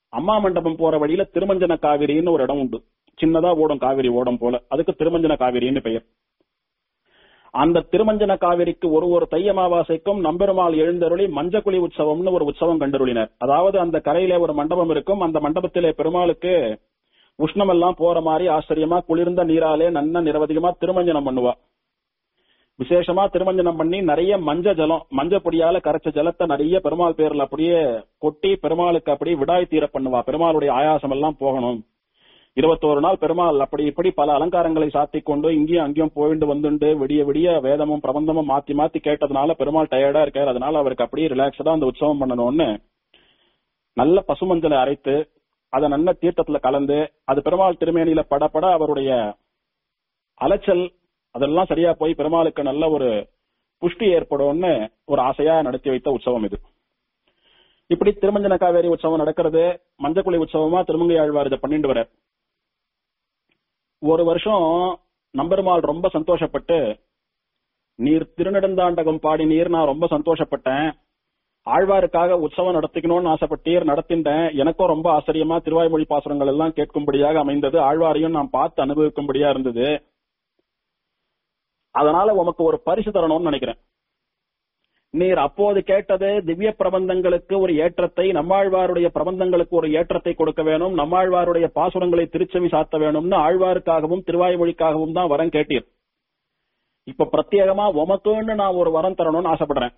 அம்மா மண்டபம் போற வழியில திருமஞ்சன காவிரின்னு ஒரு இடம் உண்டு சின்னதா ஓடும் காவிரி ஓடம் போல அதுக்கு திருமஞ்சன காவிரின்னு பெயர் அந்த திருமஞ்சன காவிரிக்கு ஒரு ஒரு தை அமாவாசைக்கும் நம்பெருமாள் எழுந்தருளி மஞ்சக்குழி உற்சவம்னு ஒரு உற்சவம் கண்டருளினர் அதாவது அந்த கரையில ஒரு மண்டபம் இருக்கும் அந்த மண்டபத்திலே பெருமாளுக்கு உஷ்ணம் எல்லாம் போற மாதிரி ஆச்சரியமா குளிர்ந்த நீராலே நன்ன நிரவதிகமா திருமஞ்சனம் பண்ணுவா விசேஷமா திருமஞ்சனம் பண்ணி நிறைய மஞ்ச ஜலம் மஞ்ச பொடியால கரைச்ச ஜலத்தை நிறைய பெருமாள் பேர்ல அப்படியே கொட்டி பெருமாளுக்கு அப்படியே விடாய் தீர பண்ணுவா பெருமாளுடைய ஆயாசம் எல்லாம் போகணும் இருபத்தோரு நாள் பெருமாள் அப்படி இப்படி பல அலங்காரங்களை சாத்தி கொண்டு இங்கேயும் அங்கேயும் போயிட்டு வந்துண்டு விடிய விடிய வேதமும் பிரபந்தமும் மாத்தி மாத்தி கேட்டதுனால பெருமாள் டயர்டா இருக்காரு அதனால அவருக்கு அப்படியே ரிலாக்ஸ்டா அந்த உற்சவம் பண்ணணும்னு நல்ல பசுமஞ்சளை அரைத்து அதை நல்ல தீர்த்தத்துல கலந்து அது பெருமாள் திருமேனியில படப்பட அவருடைய அலைச்சல் அதெல்லாம் சரியா போய் பெருமாளுக்கு நல்ல ஒரு புஷ்டி ஏற்படும்னு ஒரு ஆசையா நடத்தி வைத்த உற்சவம் இது இப்படி திருமஞ்சன காவேரி உற்சவம் நடக்கிறது மஞ்சக்குழி உற்சவமா திருமங்கை ஆழ்வார் இதை பண்ணிட்டு வர ஒரு வருஷம் நம்பெருமாள் ரொம்ப சந்தோஷப்பட்டு நீர் திருநெடுந்தாண்டகம் பாடி நீர் நான் ரொம்ப சந்தோஷப்பட்டேன் ஆழ்வாருக்காக உற்சவம் நடத்திக்கணும்னு ஆசைப்பட்டீர் நடத்தின்றேன் எனக்கும் ரொம்ப ஆச்சரியமா திருவாய்மொழி பாசுரங்கள் எல்லாம் கேட்கும்படியாக அமைந்தது ஆழ்வாரையும் நான் பார்த்து அனுபவிக்கும்படியா இருந்தது அதனால உமக்கு ஒரு பரிசு தரணும்னு நினைக்கிறேன் நீர் அப்போது கேட்டது திவ்ய பிரபந்தங்களுக்கு ஒரு ஏற்றத்தை நம்மாழ்வாருடைய பிரபந்தங்களுக்கு ஒரு ஏற்றத்தை கொடுக்க வேணும் நம்மாழ்வாருடைய பாசுரங்களை திருச்செவி சாத்த வேணும்னு ஆழ்வாருக்காகவும் திருவாய்மொழிக்காகவும் தான் வரம் கேட்டீர் இப்ப பிரத்யேகமா உமக்குன்னு நான் ஒரு வரம் தரணும்னு ஆசைப்படுறேன்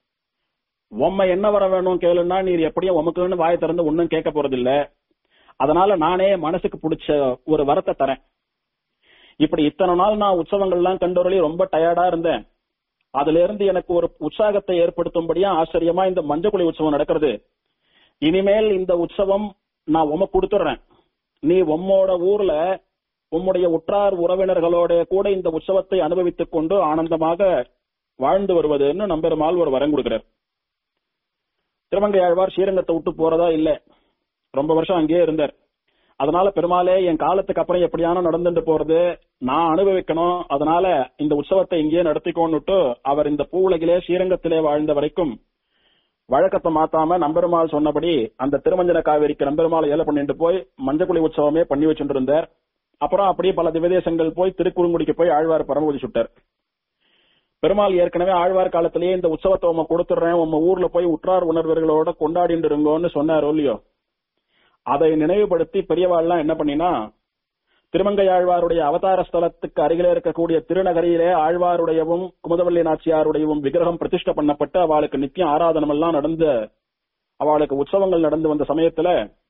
உம்மை என்ன வர வேணும் கேளுன்னா நீர் எப்படியும் உமக்குன்னு வாயை திறந்து ஒன்னும் கேட்க போறதில்ல அதனால நானே மனசுக்கு பிடிச்ச ஒரு வரத்தை தரேன் இப்படி இத்தனை நாள் நான் உற்சவங்கள்லாம் கண்டோரளி ரொம்ப டயர்டா இருந்தேன் அதுல இருந்து எனக்கு ஒரு உற்சாகத்தை ஏற்படுத்தும்படியா ஆச்சரியமா இந்த மஞ்சக்குழி உற்சவம் நடக்கிறது இனிமேல் இந்த உற்சவம் நான் உமக்கு கொடுத்துடுறேன் நீ உம்மோட ஊர்ல உம்முடைய உற்றார் உறவினர்களோட கூட இந்த உற்சவத்தை அனுபவித்துக் கொண்டு ஆனந்தமாக வாழ்ந்து வருவதுன்னு நம்பெருமாள் ஒரு வரம் கொடுக்கிறார் திருமங்கை ஆழ்வார் ஸ்ரீரங்கத்தை விட்டு போறதா இல்ல ரொம்ப வருஷம் அங்கேயே இருந்தார் அதனால பெருமாளே என் காலத்துக்கு அப்புறம் எப்படியான நடந்துட்டு போறது நான் அனுபவிக்கணும் அதனால இந்த உற்சவத்தை இங்கேயே நடத்திக்கோன்னுட்டு அவர் இந்த பூவுலகிலே ஸ்ரீரங்கத்திலே வாழ்ந்த வரைக்கும் வழக்கத்தை மாத்தாம நம்பெருமாள் சொன்னபடி அந்த திருமஞ்சன காவேரிக்கு நம்பெருமாள் ஏல பண்ணிட்டு போய் மஞ்சக்குழி உற்சவமே பண்ணி வச்சுட்டு இருந்தார் அப்புறம் அப்படியே பல திவதேசங்கள் போய் திருக்குறுங்குடிக்கு போய் ஆழ்வார் பரமபதி சுட்டார் பெருமாள் ஏற்கனவே ஆழ்வார் காலத்திலேயே இந்த உற்சவத்தை உம கொடுத்துடுறேன் உங்க ஊர்ல போய் உற்றார் உணர்வர்களோட கொண்டாடிட்டு இருங்கோன்னு சொன்னாரோ இல்லையோ அதை நினைவுபடுத்தி பெரியவாள்லாம் என்ன பண்ணினா திருமங்கை ஆழ்வாருடைய அவதார ஸ்தலத்துக்கு அருகிலே இருக்கக்கூடிய திருநகரியிலே ஆழ்வாருடையவும் குமுதவள்ளி நாச்சியாருடையவும் விக்கிரகம் பிரதிஷ்ட பண்ணப்பட்டு அவளுக்கு நித்தியம் ஆராதனம் எல்லாம் நடந்து அவளுக்கு உற்சவங்கள் நடந்து வந்த சமயத்துல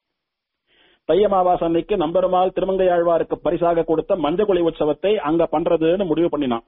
தை அமாவாசை அன்னைக்கு நம்பெருமாள் திருமங்கை ஆழ்வாருக்கு பரிசாக கொடுத்த மஞ்சக்குழி உற்சவத்தை அங்க பண்றதுன்னு முடிவு பண்ணினான்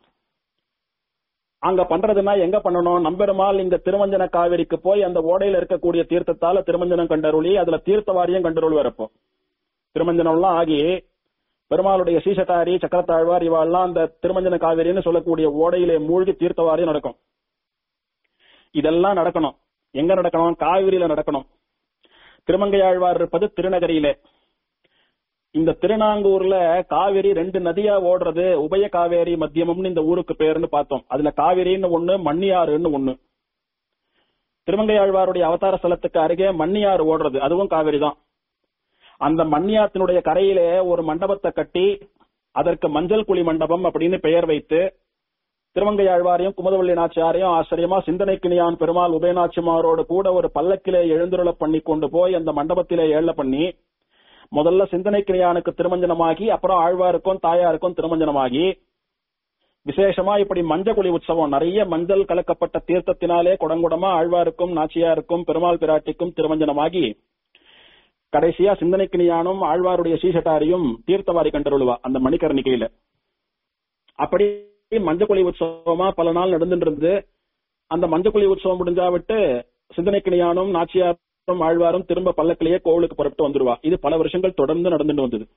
அங்க பண்றதுன்னா எங்க பண்ணணும் நம்பெருமாள் இந்த திருமஞ்சன காவிரிக்கு போய் அந்த ஓடையில இருக்கக்கூடிய தீர்த்தத்தால திருமஞ்சனம் கண்டருளி அதுல தீர்த்த வாரியம் கண்டருள் வரப்போ திருமஞ்சனம் எல்லாம் ஆகி பெருமாளுடைய சீசட்டாரி சக்கரத்தாழ்வார் இவாள்லாம் அந்த திருமஞ்சன காவிரின்னு சொல்லக்கூடிய ஓடையிலே மூழ்கி தீர்த்த வாரியம் நடக்கும் இதெல்லாம் நடக்கணும் எங்க நடக்கணும் காவிரியில நடக்கணும் திருமங்கையாழ்வார் இருப்பது திருநகரியிலே இந்த திருநாங்கூர்ல காவிரி ரெண்டு நதியா ஓடுறது உபய காவேரி மத்தியமம்னு இந்த ஊருக்கு பேருன்னு பார்த்தோம் அதுல காவிரின்னு ஒண்ணு மண்ணியாறுன்னு ஒண்ணு திருமங்கையாழ்வாருடைய அவதார ஸ்தலத்துக்கு அருகே மண்ணியாறு ஓடுறது அதுவும் காவிரி தான் அந்த மண்ணியாத்தினுடைய கரையிலே ஒரு மண்டபத்தை கட்டி அதற்கு மஞ்சள் குழி மண்டபம் அப்படின்னு பெயர் வைத்து திருமங்கையாழ்வாரையும் குமுதவள்ளி நாச்சியாரையும் ஆச்சரியமா சிந்தனைக்கினியான் பெருமாள் உபயநாச்சிமாரோடு கூட ஒரு பல்லக்கிலே எழுந்துருள பண்ணி கொண்டு போய் அந்த மண்டபத்திலே ஏழ பண்ணி முதல்ல சிந்தனைக்கிரியானுக்கு திருமஞ்சனமாகி அப்புறம் ஆழ்வாருக்கும் தாயாருக்கும் திருமஞ்சனமாகி விசேஷமா இப்படி மஞ்சக்குழி உற்சவம் நிறைய மஞ்சள் கலக்கப்பட்ட தீர்த்தத்தினாலே குடங்குடமா ஆழ்வாருக்கும் நாச்சியாருக்கும் பெருமாள் பிராட்டிக்கும் திருமஞ்சனமாகி கடைசியா சிந்தனைக்கினியானும் ஆழ்வாருடைய சீசட்டாரியும் தீர்த்தவாரி கண்டருளுவா அந்த மணிக்கரணிக்கையில அப்படி மஞ்சக்குழி உற்சவமா பல நாள் நடந்துட்டு இருந்து அந்த மஞ்சக்குழி உற்சவம் முடிஞ்சா விட்டு சிந்தனைக்கினியானும் நாச்சியாரும் ஆழ்வாரும் திரும்ப பல்லக்கிலேயே கோவிலுக்கு புறப்பட்டு வந்துருவா இது பல வருஷங்கள் தொடர்ந்து நடந்துட்டு வந்தது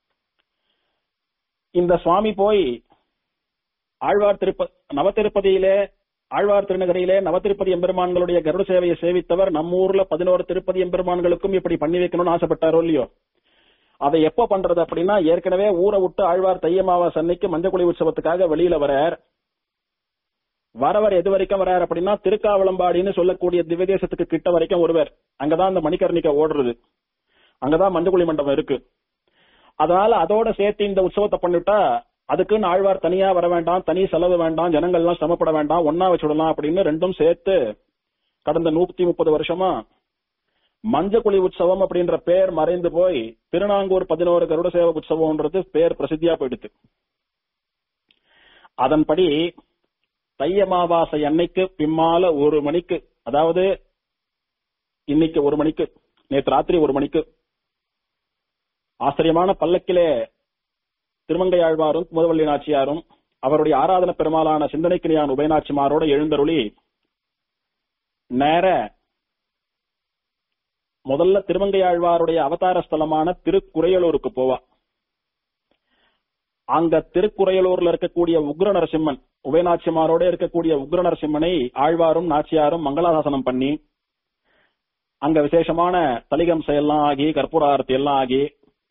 இந்த சுவாமி போய் ஆழ்வார் திருப்ப நவதிருப்பதியிலே ஆழ்வார் திருநகரியிலே நவதிருப்பதி எம்பெருமான்களுடைய கருட சேவையை சேவித்தவர் நம்ம ஊர்ல பதினோரு திருப்பதி எம்பெருமான்களுக்கும் இப்படி பண்ணி வைக்கணும்னு ஆசைப்பட்டாரோ இல்லையோ அதை எப்ப பண்றது அப்படின்னா ஏற்கனவே ஊரை விட்டு ஆழ்வார் தையமாவா அன்னைக்கு மஞ்சக்குழி உற்சவத்துக்காக வெளியில வரார் வரவர் எது வரைக்கும் வரார் அப்படின்னா திருக்காவளம்பாடின்னு சொல்லக்கூடிய திவ்யதேசத்துக்கு கிட்ட வரைக்கும் ஒருவர் அங்கதான் அந்த மணிக்கர்ணிக்க ஓடுறது அங்கதான் மஞ்சக்குழி மண்டபம் இருக்கு அதனால அதோட சேர்த்து இந்த உற்சவத்தை பண்ணிட்டா அதுக்குன்னு ஆழ்வார் தனியா வர வேண்டாம் தனி செலவு வேண்டாம் ஜனங்கள் எல்லாம் சிரமப்பட வேண்டாம் ஒன்னா வச்சுடலாம் அப்படின்னு ரெண்டும் சேர்த்து கடந்த நூத்தி முப்பது வருஷமா மஞ்சக்குழி உற்சவம் அப்படின்ற பேர் மறைந்து போய் திருநாங்கூர் பதினோரு கருட சேவை உற்சவம்ன்றது பேர் பிரசித்தியா போயிடுது அதன்படி தை அமாவாசை அன்னைக்கு பிம்மால ஒரு மணிக்கு அதாவது இன்னைக்கு ஒரு மணிக்கு நேற்று ராத்திரி ஒரு மணிக்கு ஆச்சரியமான பல்லக்கிலே திருமங்கை ஆழ்வாரும் குமுதவள்ளி நாச்சியாரும் அவருடைய ஆராதன பெருமாளான சிந்தனைக்கினியான் உபயநாச்சிமாரோட எழுந்தருளி நேர முதல்ல திருமங்கை ஆழ்வாருடைய அவதார ஸ்தலமான திருக்குறையலூருக்கு போவா அங்க திருக்குறையலூர்ல இருக்கக்கூடிய உக்ர நரசிம்மன் உபயநாச்சிமாரோட இருக்கக்கூடிய உக்ர நரசிம்மனை ஆழ்வாரும் நாச்சியாரும் மங்களாசாசனம் பண்ணி அங்க விசேஷமான தலிகம்சை எல்லாம் ஆகி கற்பூராரத்தி எல்லாம் ஆகி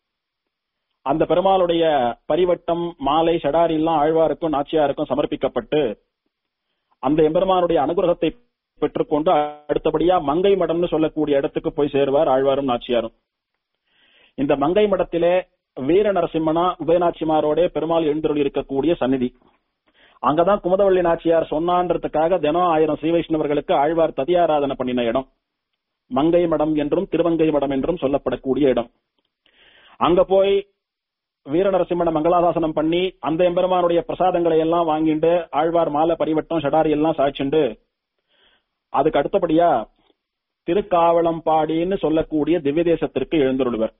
அந்த பெருமாளுடைய பரிவட்டம் மாலை ஷடாரி எல்லாம் ஆழ்வாருக்கும் நாச்சியாருக்கும் சமர்ப்பிக்கப்பட்டு அந்த எம்பெருமானுடைய அனுகிரகத்தை பெற்றுக்கொண்டு அடுத்தபடியா மங்கை மடம்னு சொல்லக்கூடிய இடத்துக்கு போய் சேருவார் ஆழ்வாரும் நாச்சியாரும் இந்த மங்கை மடத்திலே வீர நரசிம்மனா உபயநாச்சிமாரோட பெருமாள் எழுந்தருள் இருக்கக்கூடிய சந்நிதி அங்கதான் குமுதவள்ளி நாச்சியார் சொன்னான்றதுக்காக தினம் ஆயிரம் ஸ்ரீ வைஷ்ணவர்களுக்கு ஆழ்வார் ததியாராதனை பண்ணின இடம் மங்கை மடம் என்றும் திருவங்கை மடம் என்றும் சொல்லப்படக்கூடிய இடம் அங்க போய் வீர நரசிம்மன மங்களாதாசனம் பண்ணி அந்த எம்பெருமானுடைய பிரசாதங்களை எல்லாம் வாங்கிட்டு ஆழ்வார் மாலை பரிவட்டம் ஷடாரி எல்லாம் சாய்ச்சுண்டு அதுக்கு அடுத்தபடியா திருக்காவளம்பாடின்னு சொல்லக்கூடிய திவ்ய தேசத்திற்கு எழுந்தருள்வர்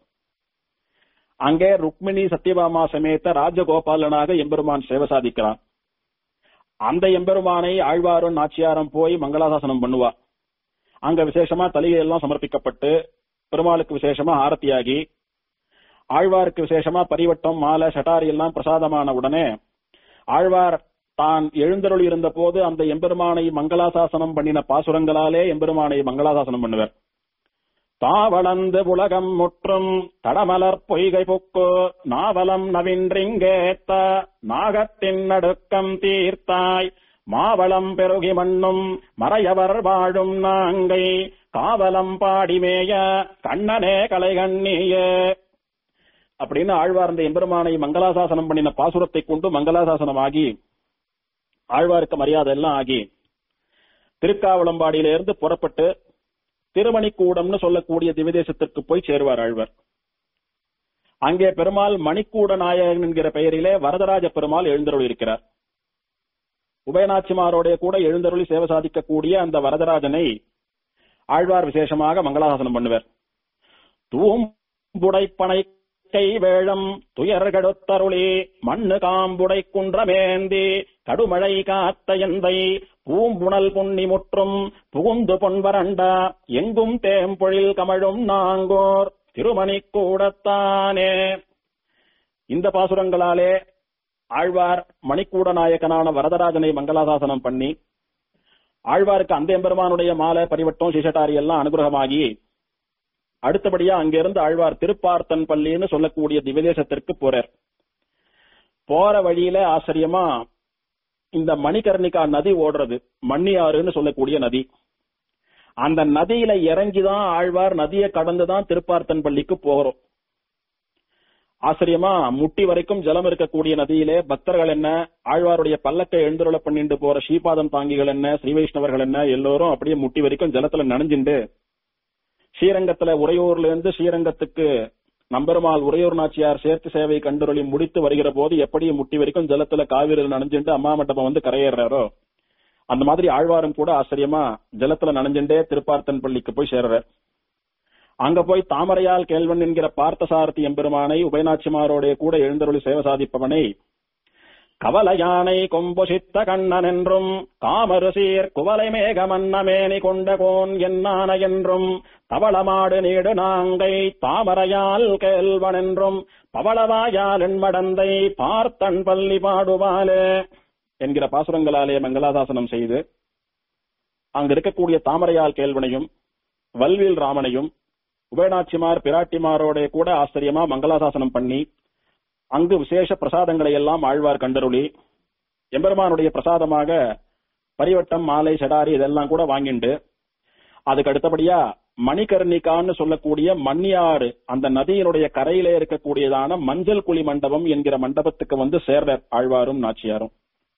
அங்கே ருக்மிணி சத்யபாமா சமேத ராஜகோபாலனாக எம்பெருமான் சேவை சாதிக்கிறான் அந்த எம்பெருமானை ஆழ்வாரும் நாச்சியாரும் போய் மங்களாசாசனம் பண்ணுவா அங்க விசேஷமா தலிகை எல்லாம் சமர்ப்பிக்கப்பட்டு பெருமாளுக்கு விசேஷமா ஆரத்தியாகி ஆழ்வாருக்கு விசேஷமா பரிவட்டம் மாலை சட்டாரி எல்லாம் பிரசாதமான உடனே ஆழ்வார் தான் எழுந்தருள் இருந்த போது அந்த எம்பெருமானை மங்களாசாசனம் பண்ணின பாசுரங்களாலே எம்பெருமானை மங்களாசாசனம் பண்ணுவர் தாவளந்து உலகம் முற்றும் தடமலர் பொய்கை புக்கு நாவலம் நவின்றிங்கேத்த நாகத்தின் நடுக்கம் தீர்த்தாய் மாவளம் பெருகி மண்ணும் மறையவர் வாழும் நாங்கை காவலம் பாடிமேய கண்ணனே கலைகண்ணியே அப்படின்னு ஆழ்வார் அந்த எம்பெருமானை மங்களாசாசனம் பண்ணின பாசுரத்தை கொண்டு மங்களாசாசனம் ஆகி ஆழ்வாருக்கு மரியாதை எல்லாம் ஆகி திருக்காவளம்பாடியில இருந்து புறப்பட்டு திருமணிக்கூடம்னு சொல்லக்கூடிய திவிதேசத்திற்கு போய் சேருவார் ஆழ்வார் அங்கே பெருமாள் மணிக்கூட நாயகன் என்கிற பெயரிலே வரதராஜ பெருமாள் எழுந்தருள் இருக்கிறார் உபயநாச்சிமாரோடைய கூட எழுந்தருளி சேவை சாதிக்கக்கூடிய அந்த வரதராஜனை ஆழ்வார் விசேஷமாக மங்களாசாசனம் பண்ணுவார் தூம்புடைப்பனை கை வேழம் துயர்கடுத்தருளி மண்ணு காம்புடை குன்றமேந்தி கடுமழை காத்த எந்தை பூம்புணல் புண்ணி முற்றும் புகுந்து பொன்வரண்டா எங்கும் தேம்பொழில் கமழும் நாங்கோர் திருமணி கூடத்தானே இந்த பாசுரங்களாலே ஆழ்வார் மணிக்கூட நாயக்கனான வரதராஜனை மங்களாசாசனம் பண்ணி ஆழ்வாருக்கு அந்த எம்பெருமானுடைய மாலை பரிவட்டம் சிசட்டாரி எல்லாம் அனுகிரகமாகி அடுத்தபடியா அங்கிருந்து ஆழ்வார் திருப்பார்த்தன் பள்ளின்னு சொல்லக்கூடிய திவதேசத்திற்கு போறார் போற வழியில ஆச்சரியமா இந்த மணிகர்ணிகா நதி ஓடுறது மண்ணியாறுன்னு சொல்லக்கூடிய நதி அந்த நதியில இறங்கிதான் ஆழ்வார் நதியை கடந்துதான் திருப்பார்த்தன் பள்ளிக்கு போகிறோம் ஆச்சரியமா முட்டி வரைக்கும் ஜலம் இருக்கக்கூடிய நதியிலே பக்தர்கள் என்ன ஆழ்வாருடைய பல்லக்கை எழுந்துருள பண்ணிட்டு போற ஸ்ரீபாதம் தாங்கிகள் என்ன ஸ்ரீ வைஷ்ணவர்கள் என்ன எல்லோரும் அப்படியே முட்டி வரைக்கும் ஜலத்துல நனைஞ்சுண்டு ஸ்ரீரங்கத்துல உறையூர்ல இருந்து ஸ்ரீரங்கத்துக்கு நம்பெருமாள் உறையூர் நாச்சியார் சேர்த்து சேவை கண்டுரொளி முடித்து வருகிற போது எப்படி முட்டி வரைக்கும் ஜலத்துல காவிரியில் நனைஞ்சுட்டு அம்மா மண்டபம் வந்து கரையேறாரோ அந்த மாதிரி ஆழ்வாரும் கூட ஆச்சரியமா ஜலத்துல நனைஞ்சுட்டே திருப்பார்த்தன் பள்ளிக்கு போய் சேர்றார் அங்க போய் தாமரையால் கேள்வன் என்கிற பார்த்தசாரதி எம்பெருமானை உபயநாச்சிமாரோடைய கூட எழுந்தருளி சேவை சாதிப்பவனை கவல யானை கொம்புசித்த கண்ணன் என்றும் காமரு சீர் குவலை மேக மன்னமேனி கொண்ட கோன் என்னான என்றும் தவளமாடு நீடு நாங்கை தாமரையால் கேள்வன் என்றும் பவளவாயால் என்மடந்தை பார்த்தன் பள்ளி பாடுவாலே என்கிற பாசுரங்களாலே மங்களாதாசனம் செய்து அங்க இருக்கக்கூடிய தாமரையால் கேள்வனையும் வல்வில் ராமனையும் உபயநாச்சிமார் பிராட்டிமாரோட கூட ஆச்சரியமா மங்களாசாசனம் பண்ணி அங்கு விசேஷ பிரசாதங்களை எல்லாம் ஆழ்வார் கண்டருளி எம்பெருமானுடைய பிரசாதமாக பரிவட்டம் மாலை சடாரி இதெல்லாம் கூட வாங்கிண்டு அதுக்கு அடுத்தபடியா மணிகர்ணிகான்னு சொல்லக்கூடிய மண்ணியாறு அந்த நதியினுடைய கரையிலே இருக்கக்கூடியதான மஞ்சள் குழி மண்டபம் என்கிற மண்டபத்துக்கு வந்து சேர்றார் ஆழ்வாரும் நாச்சியாரும்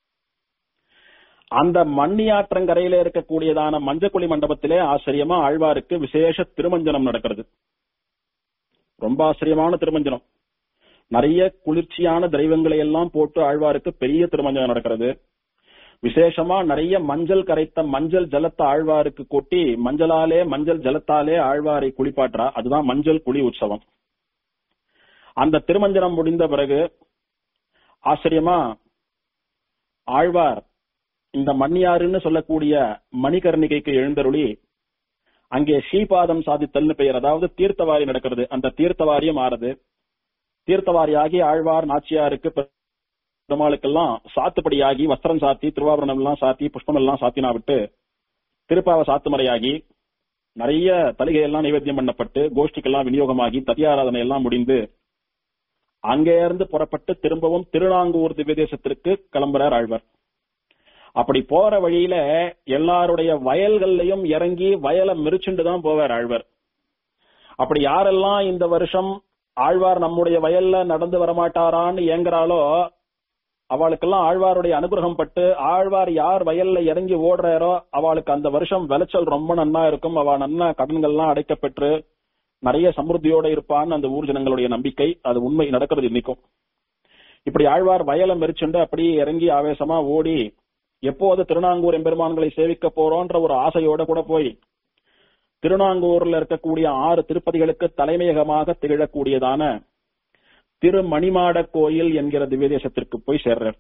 அந்த மண்ணியாற்றங்கரையில இருக்கக்கூடியதான மஞ்சக்குழி மண்டபத்திலே ஆச்சரியமா ஆழ்வாருக்கு விசேஷ திருமஞ்சனம் நடக்கிறது ரொம்ப ஆச்சரியமான திருமஞ்சனம் நிறைய குளிர்ச்சியான தெய்வங்களை எல்லாம் போட்டு ஆழ்வாருக்கு பெரிய திருமஞ்சனம் நடக்கிறது விசேஷமா நிறைய மஞ்சள் கரைத்த மஞ்சள் ஜலத்தை ஆழ்வாருக்கு கொட்டி மஞ்சளாலே மஞ்சள் ஜலத்தாலே ஆழ்வாரை குளிப்பாற்றா அதுதான் மஞ்சள் குழி உற்சவம் அந்த திருமஞ்சனம் முடிந்த பிறகு ஆச்சரியமா ஆழ்வார் இந்த மண்ணியாறுன்னு சொல்லக்கூடிய மணிகர்ணிகைக்கு எழுந்தருளி அங்கே ஸ்ரீபாதம் சாதித்தல்னு பெயர் அதாவது தீர்த்தவாரி நடக்கிறது அந்த தீர்த்தவாரியும் ஆறுது தீர்த்தவாரியாகி ஆழ்வார் நாச்சியாருக்கு பெருமாளுக்கெல்லாம் சாத்துப்படியாகி வஸ்திரம் சாத்தி திருவாபரணம் எல்லாம் சாத்தி புஷ்பம் எல்லாம் சாத்தினா விட்டு திருப்பாவ சாத்துமறையாகி நிறைய தலிகை எல்லாம் நைவேத்தியம் பண்ணப்பட்டு கோஷ்டிக்கெல்லாம் விநியோகமாகி ததியாராதனை எல்லாம் முடிந்து அங்கே இருந்து புறப்பட்டு திரும்பவும் திருநாங்கூர் திவ்ய தேசத்திற்கு கிளம்புறார் ஆழ்வார் அப்படி போற வழியில எல்லாருடைய வயல்கள்லயும் இறங்கி வயலை மெரிச்சுண்டு தான் போவார் ஆழ்வார் அப்படி யாரெல்லாம் இந்த வருஷம் ஆழ்வார் நம்முடைய வயல்ல நடந்து வரமாட்டாரான்னு ஏங்குறாளோ அவளுக்கெல்லாம் ஆழ்வாருடைய அனுகிரகம் பட்டு ஆழ்வார் யார் வயல்ல இறங்கி ஓடுறாரோ அவளுக்கு அந்த வருஷம் விளைச்சல் ரொம்ப நன்னா இருக்கும் அவ நன்னா கடன்கள்லாம் அடைக்கப்பெற்று நிறைய சமிருத்தியோட இருப்பான்னு அந்த ஊர் ஜனங்களுடைய நம்பிக்கை அது உண்மை நடக்கிறது இன்னைக்கும் இப்படி ஆழ்வார் வயலை மெரிச்சுண்டு அப்படியே இறங்கி ஆவேசமா ஓடி எப்போது திருநாங்கூர் எம்பெருமான்களை சேவிக்க போறோன்ற ஒரு ஆசையோட கூட போய் திருநாங்கூர்ல இருக்கக்கூடிய ஆறு திருப்பதிகளுக்கு தலைமையகமாக திகழக்கூடியதான திருமணிமாட கோயில் என்கிற திவ்ய தேசத்திற்கு போய் சேர்றார்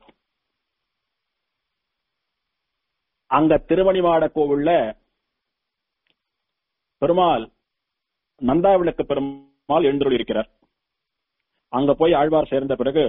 அங்க திருமணிமாட கோவில்ல பெருமாள் நந்தா விளக்கு பெருமாள் எழுந்துள்ள இருக்கிறார் அங்க போய் ஆழ்வார் சேர்ந்த பிறகு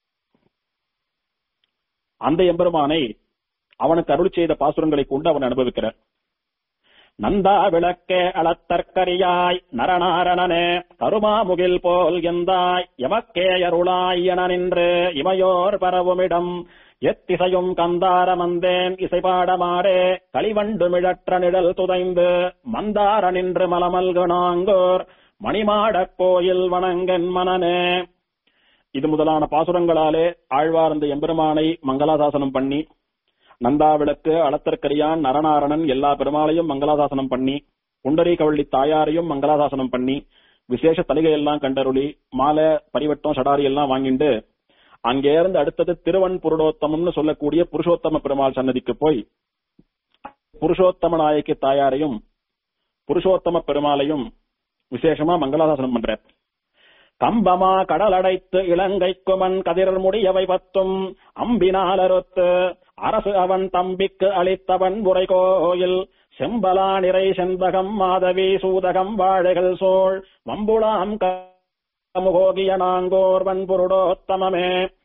அந்த எம்பெருமானை அவனுக்கு அருள் செய்த பாசுரங்களை கொண்டு அவன் அனுபவிக்கிறார் நந்தா விளக்கே அளத்தற்கரியாய் நரநாரணனே கருமாமுகில் போல் எந்தாய் எமக்கே அருளாய் என நின்று இமையோர் பரவுமிடம் எத்திசையும் கந்தார மந்தேன் இசைபாடமாறே களிவண்டு மிழற்ற நிழல் துதைந்து மந்தார நின்று மலமல்கணாங்கோர் மணிமாடக் கோயில் வணங்கன் மனனே இது முதலான பாசுரங்களாலே ஆழ்வார் அந்த எம்பெருமானை மங்களாசாசனம் பண்ணி நந்தா விளக்கு அளத்தற்கரியான் நரநாரணன் எல்லா பெருமாளையும் மங்களாசாசனம் பண்ணி புண்டரி கவள்ளி தாயாரையும் மங்களாசாசனம் பண்ணி விசேஷ தலிகை எல்லாம் கண்டருளி மாலை பரிவட்டம் சடாரி எல்லாம் வாங்கிண்டு அங்கே இருந்து அடுத்தது திருவன் புருடோத்தமம்னு சொல்லக்கூடிய புருஷோத்தம பெருமாள் சன்னதிக்கு போய் புருஷோத்தம நாயக்கி தாயாரையும் புருஷோத்தம பெருமாளையும் விசேஷமா மங்களாசாசனம் பண்ற கம்பமா கடலடைத்து இலங்கை குமன் கதிர் முடியவை பத்தும் அம்பினால் அறுத்து அரசு அவன் தம்பிக்கு அளித்தவன் உரை கோயில் செம்பலா நிறை செண்பகம் மாதவி சூதகம் வாழைகள் சோழ் வம்புளாம் கமுகோகிய நாங்கோர் வன்புருடோத்தமமே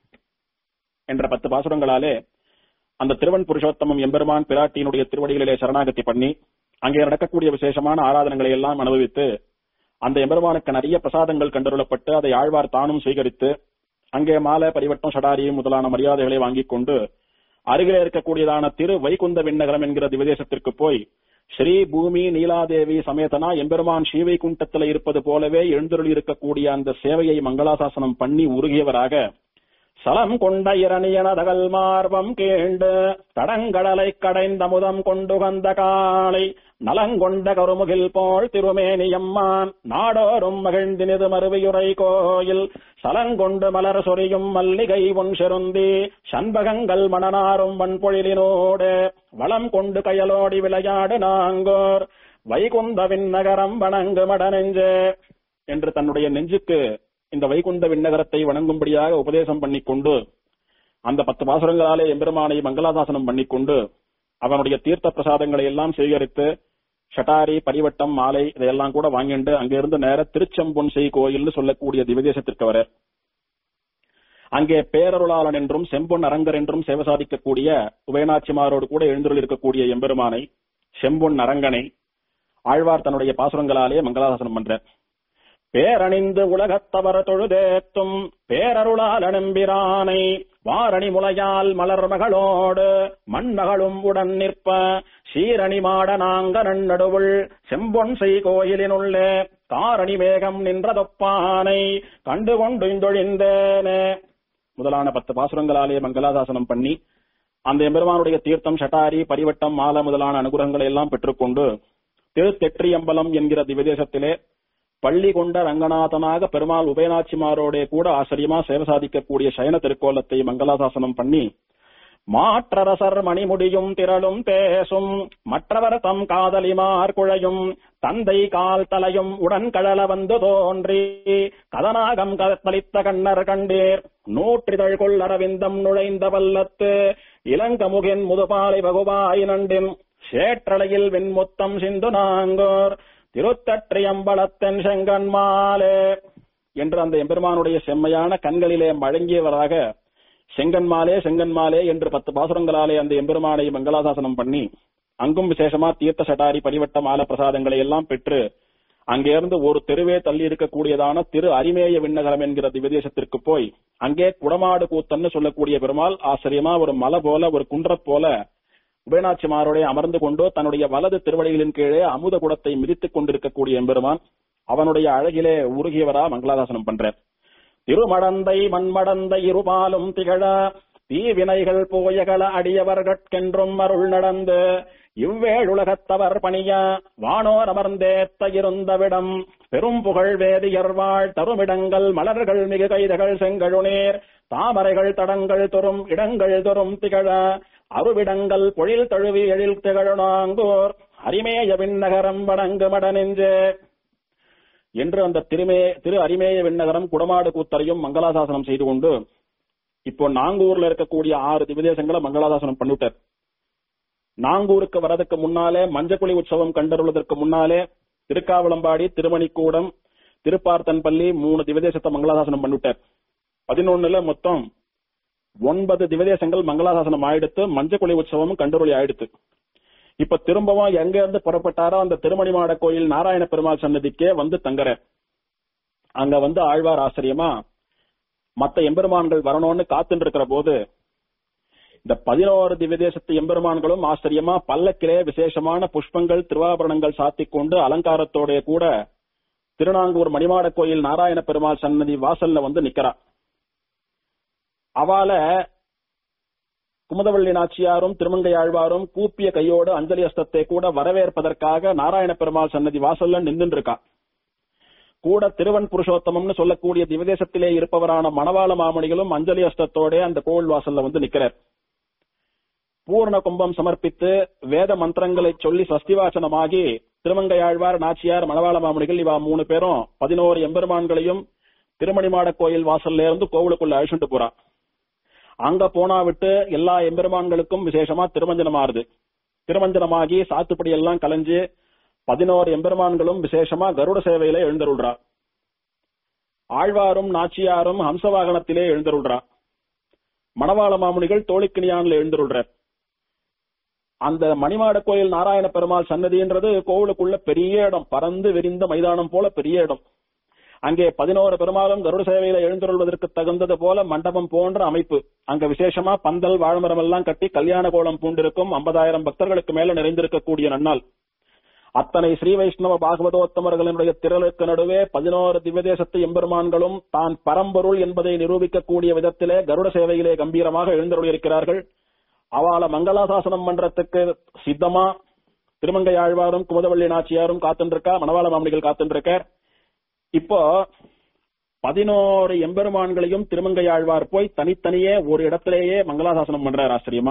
என்ற பத்து பாசுரங்களாலே அந்த திருவன் புருஷோத்தமம் எம்பெருமான் பிராட்டியினுடைய திருவடிகளிலே சரணாகதி பண்ணி அங்கே நடக்கக்கூடிய விசேஷமான ஆராதனைகளை எல்லாம் அனுபவித்து அந்த எம்பெருமானுக்கு நிறைய பிரசாதங்கள் கண்டருளப்பட்டு அதை ஆழ்வார் தானும் சுவீகரித்து அங்கே மாலை பரிவட்டம் சடாரி முதலான மரியாதைகளை வாங்கிக் கொண்டு அருகிலே இருக்கக்கூடியதான திரு வைகுந்த விண்ணகரம் என்கிற திவதேசத்திற்கு போய் ஸ்ரீ பூமி நீலாதேவி சமேதனா எம்பெருமான் ஸ்ரீவைகுண்டத்தில் இருப்பது போலவே எழுந்தருளி இருக்கக்கூடிய அந்த சேவையை மங்களாசாசனம் பண்ணி உருகியவராக சலம் கொண்ட இரணியன தகல் மார்பம் கேண்டு தடங்கடலை கடைந்த முதம் கொண்டு வந்த காலை நலங்கொண்ட கருமுகில் போல் திருமேனியம்மான் நாடோறும் மகிழ்ந்தினிது மறுவியுரை கோயில் சலங்கொண்டு மலர் சொரியும் மல்லிகை ஒன் செருந்தி சண்பகங்கள் மணனாரும் வன்பொழிலினோடு வளம் கொண்டு கயலோடி விளையாடு நாங்கோர் வைகுந்தவின் நகரம் வணங்கு மடநெஞ்சு என்று தன்னுடைய நெஞ்சுக்கு இந்த வைகுந்த விண்ணகரத்தை வணங்கும்படியாக உபதேசம் பண்ணிக்கொண்டு அந்த பத்து பாசுரங்களாலே எம்பெருமானை மங்களாதாசனம் பண்ணிக்கொண்டு அவனுடைய தீர்த்த பிரசாதங்களை எல்லாம் சேகரித்து ஷட்டாரி பரிவட்டம் மாலை இதையெல்லாம் கூட வாங்கிண்டு அங்கிருந்து நேர திருச்செம்பொன்செய் கோயில்னு சொல்லக்கூடிய திவதேசத்திற்கு வர அங்கே பேரருளாளன் என்றும் செம்பொன் அரங்கர் என்றும் சேவை சாதிக்கக்கூடிய உபயநாச்சிமாரோடு கூட எழுந்துள்ள இருக்கக்கூடிய எம்பெருமானை செம்பொன் அரங்கனை ஆழ்வார் தன்னுடைய பாசுரங்களாலே மங்களாசாசனம் பண்ற பேரணிந்து உலகத்தவர் தொழுதேத்தும் பேரருளால் அனும்பிரானை வாரணி முலையால் மலர் மகளோடு மண்மகளும் உடன் நிற்ப சீரணி மாட நாங்க நன்னடுவுள் செம்பொன் செய் கோயிலினுள்ளே தாரணி வேகம் நின்றதொப்பானை கண்டு கொண்டு இந்தொழிந்தேனே முதலான பத்து பாசுரங்களாலே மங்களாதாசனம் பண்ணி அந்த எம்பெருமானுடைய தீர்த்தம் ஷட்டாரி பரிவட்டம் மாலை முதலான அனுகிரகங்களை எல்லாம் பெற்றுக்கொண்டு திருத்தெற்றியம்பலம் என்கிற திவ்யதேசத்திலே பள்ளி கொண்ட ரங்கநாதனாக பெருமாள் உபயநாச்சிமாரோட கூட ஆச்சரியமா சேவை சாதிக்கக்கூடிய சயன திருக்கோலத்தை மங்களாசாசனம் பண்ணி மாற்றரசர் மணிமுடியும் திரளும் பேசும் மற்றவர் தம் காதலிமார் குழையும் தந்தை கால் தலையும் உடன் கழல வந்து தோன்றி கதனாகம் கதத்தளித்த கண்ணர் கண்டீர் நூற்றிதழ் கொள்ளரவிந்தம் நுழைந்த வல்லத்து இளங்கமுகின் முதுபாலை வகுவாய் நண்டின் சேற்றலையில் வெண்முத்தம் சிந்து நாங்கோர் திருத்தற்றியம்பலத்தன் செங்கன்மாலே என்று அந்த எம்பெருமானுடைய செம்மையான கண்களிலே மழங்கியவராக செங்கன்மாலே செங்கன்மாலே என்று பத்து பாசுரங்களாலே அந்த எம்பெருமானை மங்களாசாசனம் பண்ணி அங்கும் விசேஷமா தீர்த்த சட்டாரி பரிவட்ட மால பிரசாதங்களை எல்லாம் பெற்று அங்கிருந்து ஒரு தெருவே தள்ளி இருக்கக்கூடியதான திரு அரிமேய விண்ணகரம் என்கிற திவ்யதேசத்திற்கு போய் அங்கே குடமாடு கூத்தன்னு சொல்லக்கூடிய பெருமாள் ஆச்சரியமா ஒரு மலை போல ஒரு குன்றப் போல உபயநாச்சிமாரோட அமர்ந்து கொண்டு தன்னுடைய வலது திருவடிகளின் கீழே அமுத குடத்தை மிதித்துக் கொண்டிருக்கக்கூடிய எம்பெருமான் அவனுடைய அழகிலே உருகியவரா மங்களாதாசனம் பண்றார் திருமடந்தை மண்மடந்தை இருபாலும் திகழ தீவினைகள் போயகள அடியவர்கட்கென்றும் அருள் நடந்து இவ்வேழுலகத்தவர் பணிய வானோர் அமர்ந்தேத்த இருந்தவிடம் பெரும் புகழ் வேதியர் வாழ் தருமிடங்கள் மலர்கள் மிகு கைதகள் செங்கழுநீர் தாமரைகள் தடங்கள் தொறும் இடங்கள் தொறும் திகழ அருவிடங்கள் பொழில் தழுவி எழில் திகழனாங்கோர் அரிமேய விண்ணகரம் வணங்கு மடனெஞ்சே என்று அந்த திருமே திரு அரிமேய விண்ணகரம் குடமாடு கூத்தரையும் மங்களாசாசனம் செய்து கொண்டு இப்போ நாங்கூர்ல இருக்கக்கூடிய ஆறு திவதேசங்களை மங்களாதாசனம் பண்ணிவிட்டார் நாங்கூருக்கு வரதுக்கு முன்னாலே மஞ்சக்குழி உற்சவம் கண்டருவதற்கு முன்னாலே திருக்காவளம்பாடி திருமணிக்கூடம் திருப்பார்த்தன்பள்ளி மூணு திவதேசத்தை மங்களாதாசனம் பண்ணிவிட்டார் பதினொன்னுல மொத்தம் ஒன்பது திவதேசங்கள் மங்களாசாசனம் ஆயிடுத்து மஞ்சக்குழி உற்சவமும் கண்டருளி ஆயிடுத்து இப்ப திரும்பவும் எங்க இருந்து புறப்பட்டாரோ அந்த திருமணிமாட கோயில் நாராயண பெருமாள் சன்னதிக்கே வந்து தங்குற அங்க வந்து ஆழ்வார் ஆச்சரியமா மத்த எம்பெருமான்கள் வரணும்னு காத்துட்டு இருக்கிற போது இந்த பதினோரு திவ்யதேசத்து எம்பெருமான்களும் ஆச்சரியமா பல்லக்கிலே விசேஷமான புஷ்பங்கள் திருவாபரணங்கள் சாத்திக் கொண்டு அலங்காரத்தோட கூட திருநாங்கூர் மணிமாட கோயில் நாராயண பெருமாள் சன்னதி வாசல்ல வந்து நிக்கிறா அவள குமுதவள்ளி நாச்சியாரும் திருமங்கை ஆழ்வாரும் கூப்பிய கையோடு அஞ்சலி அஸ்தத்தை கூட வரவேற்பதற்காக நாராயண பெருமாள் சன்னதி வாசல்ல நின்று இருக்கா கூட திருவன் புருஷோத்தமம்னு சொல்லக்கூடிய திவதேசத்திலே இருப்பவரான மணவாள மாமணிகளும் அஞ்சலி அஸ்தத்தோட அந்த கோவில் வாசல்ல வந்து நிக்கிறார் பூர்ண கும்பம் சமர்ப்பித்து வேத மந்திரங்களை சொல்லி சஸ்திவாசனமாகி திருமங்கையாழ்வார் நாச்சியார் மணவாள மாமணிகள் இவா மூணு பேரும் பதினோரு எம்பெருமான்களையும் திருமணிமாட கோயில் வாசல்ல இருந்து கோவிலுக்குள்ள அழிச்சுட்டு போறா அங்க போனா விட்டு எல்லா எம்பெருமான்களுக்கும் விசேஷமா திருமஞ்சனமாறுது திருமஞ்சனமாகி சாத்துப்படி எல்லாம் கலைஞ்சு பதினோரு எம்பெருமான்களும் விசேஷமா கருட சேவையில எழுந்தருள்றா ஆழ்வாரும் நாச்சியாரும் ஹம்சவாகனத்திலே எழுந்தருள்றா மணவாள மாமுனிகள் தோழிக்கிணியான்ல எழுந்தருள்றார் அந்த மணிமாட கோயில் நாராயண பெருமாள் சன்னதின்றது கோவிலுக்குள்ள பெரிய இடம் பறந்து விரிந்த மைதானம் போல பெரிய இடம் அங்கே பதினோரு பெருமாளும் கருட சேவையில எழுந்தருள்வதற்கு தகுந்தது போல மண்டபம் போன்ற அமைப்பு அங்க விசேஷமா பந்தல் வாழைமரம் எல்லாம் கட்டி கல்யாண கோலம் பூண்டிருக்கும் ஐம்பதாயிரம் பக்தர்களுக்கு மேல நிறைந்திருக்கக்கூடிய நன்னாள் அத்தனை ஸ்ரீ வைஷ்ணவ பாகவதோத்தமர்களுடைய திரளுக்கு நடுவே பதினோரு திவ்யதேசத்து எம்பெருமான்களும் தான் பரம்பொருள் என்பதை நிரூபிக்கக்கூடிய விதத்திலே கருட சேவையிலே கம்பீரமாக எழுந்தருளியிருக்கிறார்கள் அவளை மங்களாசாசனம் பண்றதுக்கு சித்தமா திருமங்கை ஆழ்வாரும் குமுதவள்ளி நாச்சியாரும் காத்துருக்கா மணவாள மாமணிகள் காத்துருக்கார் இப்போ பதினோரு எம்பெருமான்களையும் திருமங்கை ஆழ்வார் போய் தனித்தனியே ஒரு இடத்திலேயே மங்களாசாசனம் பண்றார் ஆச்சரியமா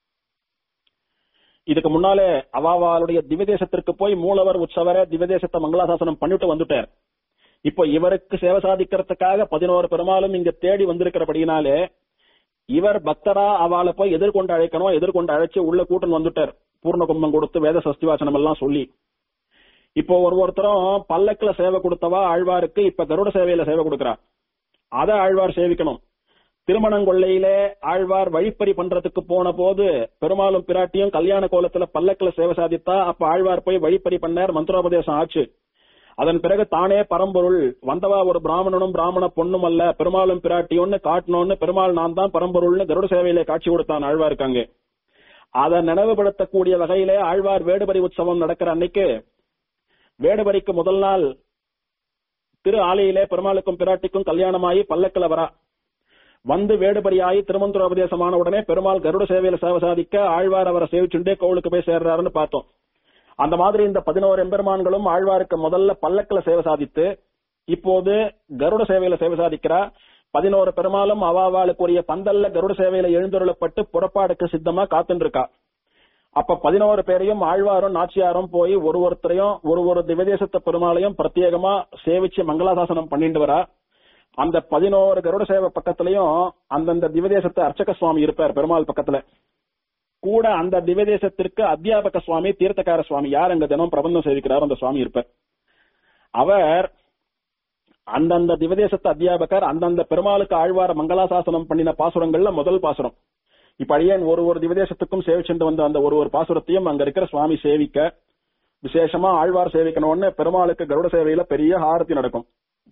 இதுக்கு முன்னாலே அவாவாளுடைய திவ்யதேசத்திற்கு போய் மூலவர் உற்சவர திவ்யதேசத்தை மங்களாசாசனம் பண்ணிட்டு வந்துட்டார் இப்போ இவருக்கு சேவை சாதிக்கிறதுக்காக பதினோரு பெருமாளும் இங்க தேடி வந்திருக்கிறபடினாலே இவர் பக்தரா அவளை போய் எதிர்கொண்டு அழைக்கணும் எதிர்கொண்டு அழைச்சு உள்ள கூட்டம் வந்துட்டார் பூர்ண கும்பம் கொடுத்து வேத சஸ்திவாசனம் எல்லாம் சொல்லி இப்போ ஒரு ஒருத்தரும் பல்லக்குல சேவை கொடுத்தவா ஆழ்வாருக்கு இப்ப கருட சேவையில சேவை கொடுக்கறா அத ஆழ்வார் சேவிக்கணும் திருமணங்கொள்ளையிலே ஆழ்வார் வழிப்பறி பண்றதுக்கு போன போது பெருமாளும் பிராட்டியும் கல்யாண கோலத்துல பல்லக்குல சேவை சாதித்தா அப்ப ஆழ்வார் போய் வழிப்பறி பண்ணார் மந்திரோபதேசம் ஆச்சு அதன் பிறகு தானே பரம்பொருள் வந்தவா ஒரு பிராமணனும் பிராமண பொண்ணும் அல்ல பெருமாளும் பிராட்டியோன்னு காட்டணும்னு பெருமாள் நான் தான் பரம்பொருள்னு கருட சேவையிலே காட்சி கொடுத்தான் ஆழ்வாருக்காங்க அதை நினைவுபடுத்தக்கூடிய வகையிலே ஆழ்வார் வேடுபரி உற்சவம் நடக்கிற அன்னைக்கு வேடுபரிக்கு முதல் நாள் திரு ஆலையிலே பெருமாளுக்கும் பிராட்டிக்கும் கல்யாணமாயி பல்லக்கில் வரா வந்து வேடுபரியாயி திருமந்திர உபதேசமான உடனே பெருமாள் கருட சேவையில சேவை சாதிக்க ஆழ்வார் அவரை சேவிச்சுண்டே கோவிலுக்கு போய் சேர்றாருன்னு பார்த்தோம் அந்த மாதிரி இந்த பதினோரு எம்பெருமான்களும் ஆழ்வாருக்கு முதல்ல பல்லக்கில சேவை சாதித்து இப்போது கருட சேவையில சேவை சாதிக்கிறா பதினோரு பெருமாளும் அவாவாளுக்குரிய பந்தல்ல கருட சேவையில எழுந்தருளப்பட்டு புறப்பாடுக்கு சித்தமா காத்துட்டு இருக்கா அப்ப பதினோரு பேரையும் ஆழ்வாரும் நாச்சியாரும் போய் ஒரு ஒருத்தரையும் ஒரு ஒரு திவதேசத்த பெருமாளையும் பிரத்யேகமா சேவிச்சு மங்களாசாசனம் பண்ணிட்டு வரா அந்த பதினோரு கருட சேவை பக்கத்திலையும் அந்தந்த திவதேசத்து அர்ச்சக சுவாமி இருப்பார் பெருமாள் பக்கத்துல கூட அந்த திவதேசத்திற்கு அத்தியாபக சுவாமி தீர்த்தக்கார சுவாமி யார் அங்க தினம் பிரபந்தம் சேவிக்கிறாரோ அந்த சுவாமி இருப்பார் அவர் அந்தந்த திவதேசத்து அத்தியாபகர் அந்தந்த பெருமாளுக்கு ஆழ்வார மங்களாசாசனம் பண்ணின பாசுரங்கள்ல முதல் பாசுரம் இப்ப அடியேன் ஒரு ஒரு திவதேசத்துக்கும் சேவிச்சுட்டு வந்த அந்த ஒரு ஒரு பாசுரத்தையும் அங்க இருக்கிற சுவாமி சேவிக்க விசேஷமா ஆழ்வார் சேவிக்கணும்னு பெருமாளுக்கு கருட சேவையில பெரிய ஹாரத்தி நடக்கும்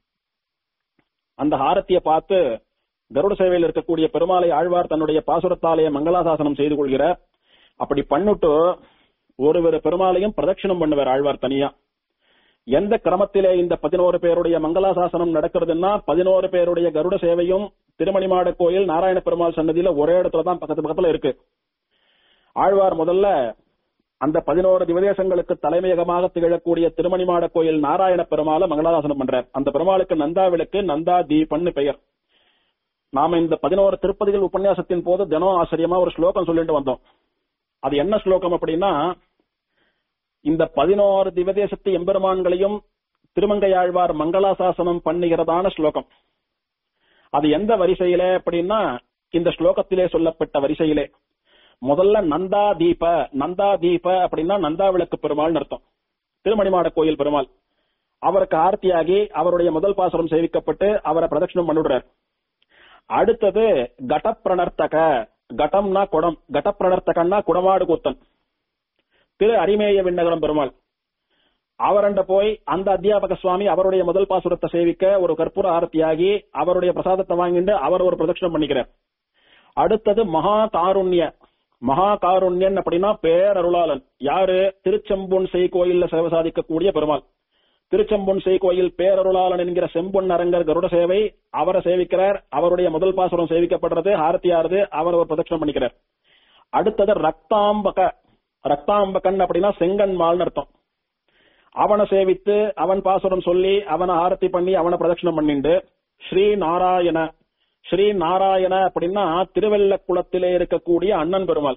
அந்த ஹாரத்திய பார்த்து கருட சேவையில் இருக்கக்கூடிய பெருமாளை ஆழ்வார் தன்னுடைய பாசுரத்தாலேயே மங்களாசாசனம் செய்து கொள்கிறார் அப்படி பண்ணுட்டு ஒருவர் பெருமாளையும் பிரதட்சணம் பண்ணுவார் ஆழ்வார் தனியா எந்த கிரமத்திலே இந்த பதினோரு பேருடைய மங்களாசாசனம் நடக்கிறதுன்னா பதினோரு பேருடைய கருட சேவையும் திருமணிமாட கோயில் நாராயண பெருமாள் சன்னதியில ஒரே இடத்துல தான் பக்கத்து பக்கத்துல இருக்கு ஆழ்வார் முதல்ல அந்த பதினோரு திவதேசங்களுக்கு தலைமையகமாக திகழக்கூடிய திருமணிமாட கோயில் நாராயண பெருமாளை மங்களாசாசனம் பண்றார் அந்த பெருமாளுக்கு நந்தா விளக்கு நந்தா தீபன்னு பெயர் நாம இந்த பதினோரு திருப்பதிகள் உபன்யாசத்தின் போது தினம் ஆச்சரியமா ஒரு ஸ்லோகம் சொல்லிட்டு வந்தோம் அது என்ன ஸ்லோகம் அப்படின்னா இந்த பதினோரு திவதேசத்து எம்பெருமான்களையும் திருமங்கையாழ்வார் மங்களாசாசனம் பண்ணுகிறதான ஸ்லோகம் அது எந்த வரிசையிலே அப்படின்னா இந்த ஸ்லோகத்திலே சொல்லப்பட்ட வரிசையிலே முதல்ல நந்தா தீப நந்தா தீப அப்படின்னா நந்தா விளக்கு பெருமாள்னு அர்த்தம் திருமணிமாட கோயில் பெருமாள் அவருக்கு ஆர்த்தியாகி அவருடைய முதல் பாசுரம் சேவிக்கப்பட்டு அவரை பிரதட்சணம் பண்ணிவிடுறார் அடுத்தது கடப்பிரணர்த்தக கடம்னா குடம் கடப்பிரணர்த்தகன்னா குடமாடு கூத்தன் திரு அரிமேய விண்ணகரம் பெருமாள் அவரண்ட போய் அந்த அத்தியாபக சுவாமி அவருடைய முதல் பாசுரத்தை சேவிக்க ஒரு கற்பூர ஆரத்தியாகி அவருடைய பிரசாதத்தை வாங்கிட்டு அவர் ஒரு பிரதட்சணம் பண்ணிக்கிறார் அடுத்தது மகா காருண்ய மகா காருண்யன் அப்படின்னா பேரருளாளன் யாரு திருச்செம்பொன் செய் கோயில்ல சேவை சாதிக்கக்கூடிய பெருமாள் திருச்செம்பொன் செய் கோயில் பேரருளாளன் என்கிற செம்பொன் அரங்கர் கருட சேவை அவரை சேவிக்கிறார் அவருடைய முதல் பாசுரம் சேவிக்கப்படுறது ஆரத்தியாருது அவர் ஒரு பிரதட்சணம் பண்ணிக்கிறார் அடுத்தது ரக்தாம்பக ரக்தாம்பகன் அப்படின்னா செங்கன் மால்னு அர்த்தம் அவனை சேவித்து அவன் பாசுரம் சொல்லி அவனை ஆரத்தி பண்ணி அவனை பிரதட்சணம் பண்ணிண்டு ஸ்ரீ நாராயண ஸ்ரீ நாராயண அப்படின்னா திருவெல்லக்குளத்திலே இருக்கக்கூடிய அண்ணன் பெருமாள்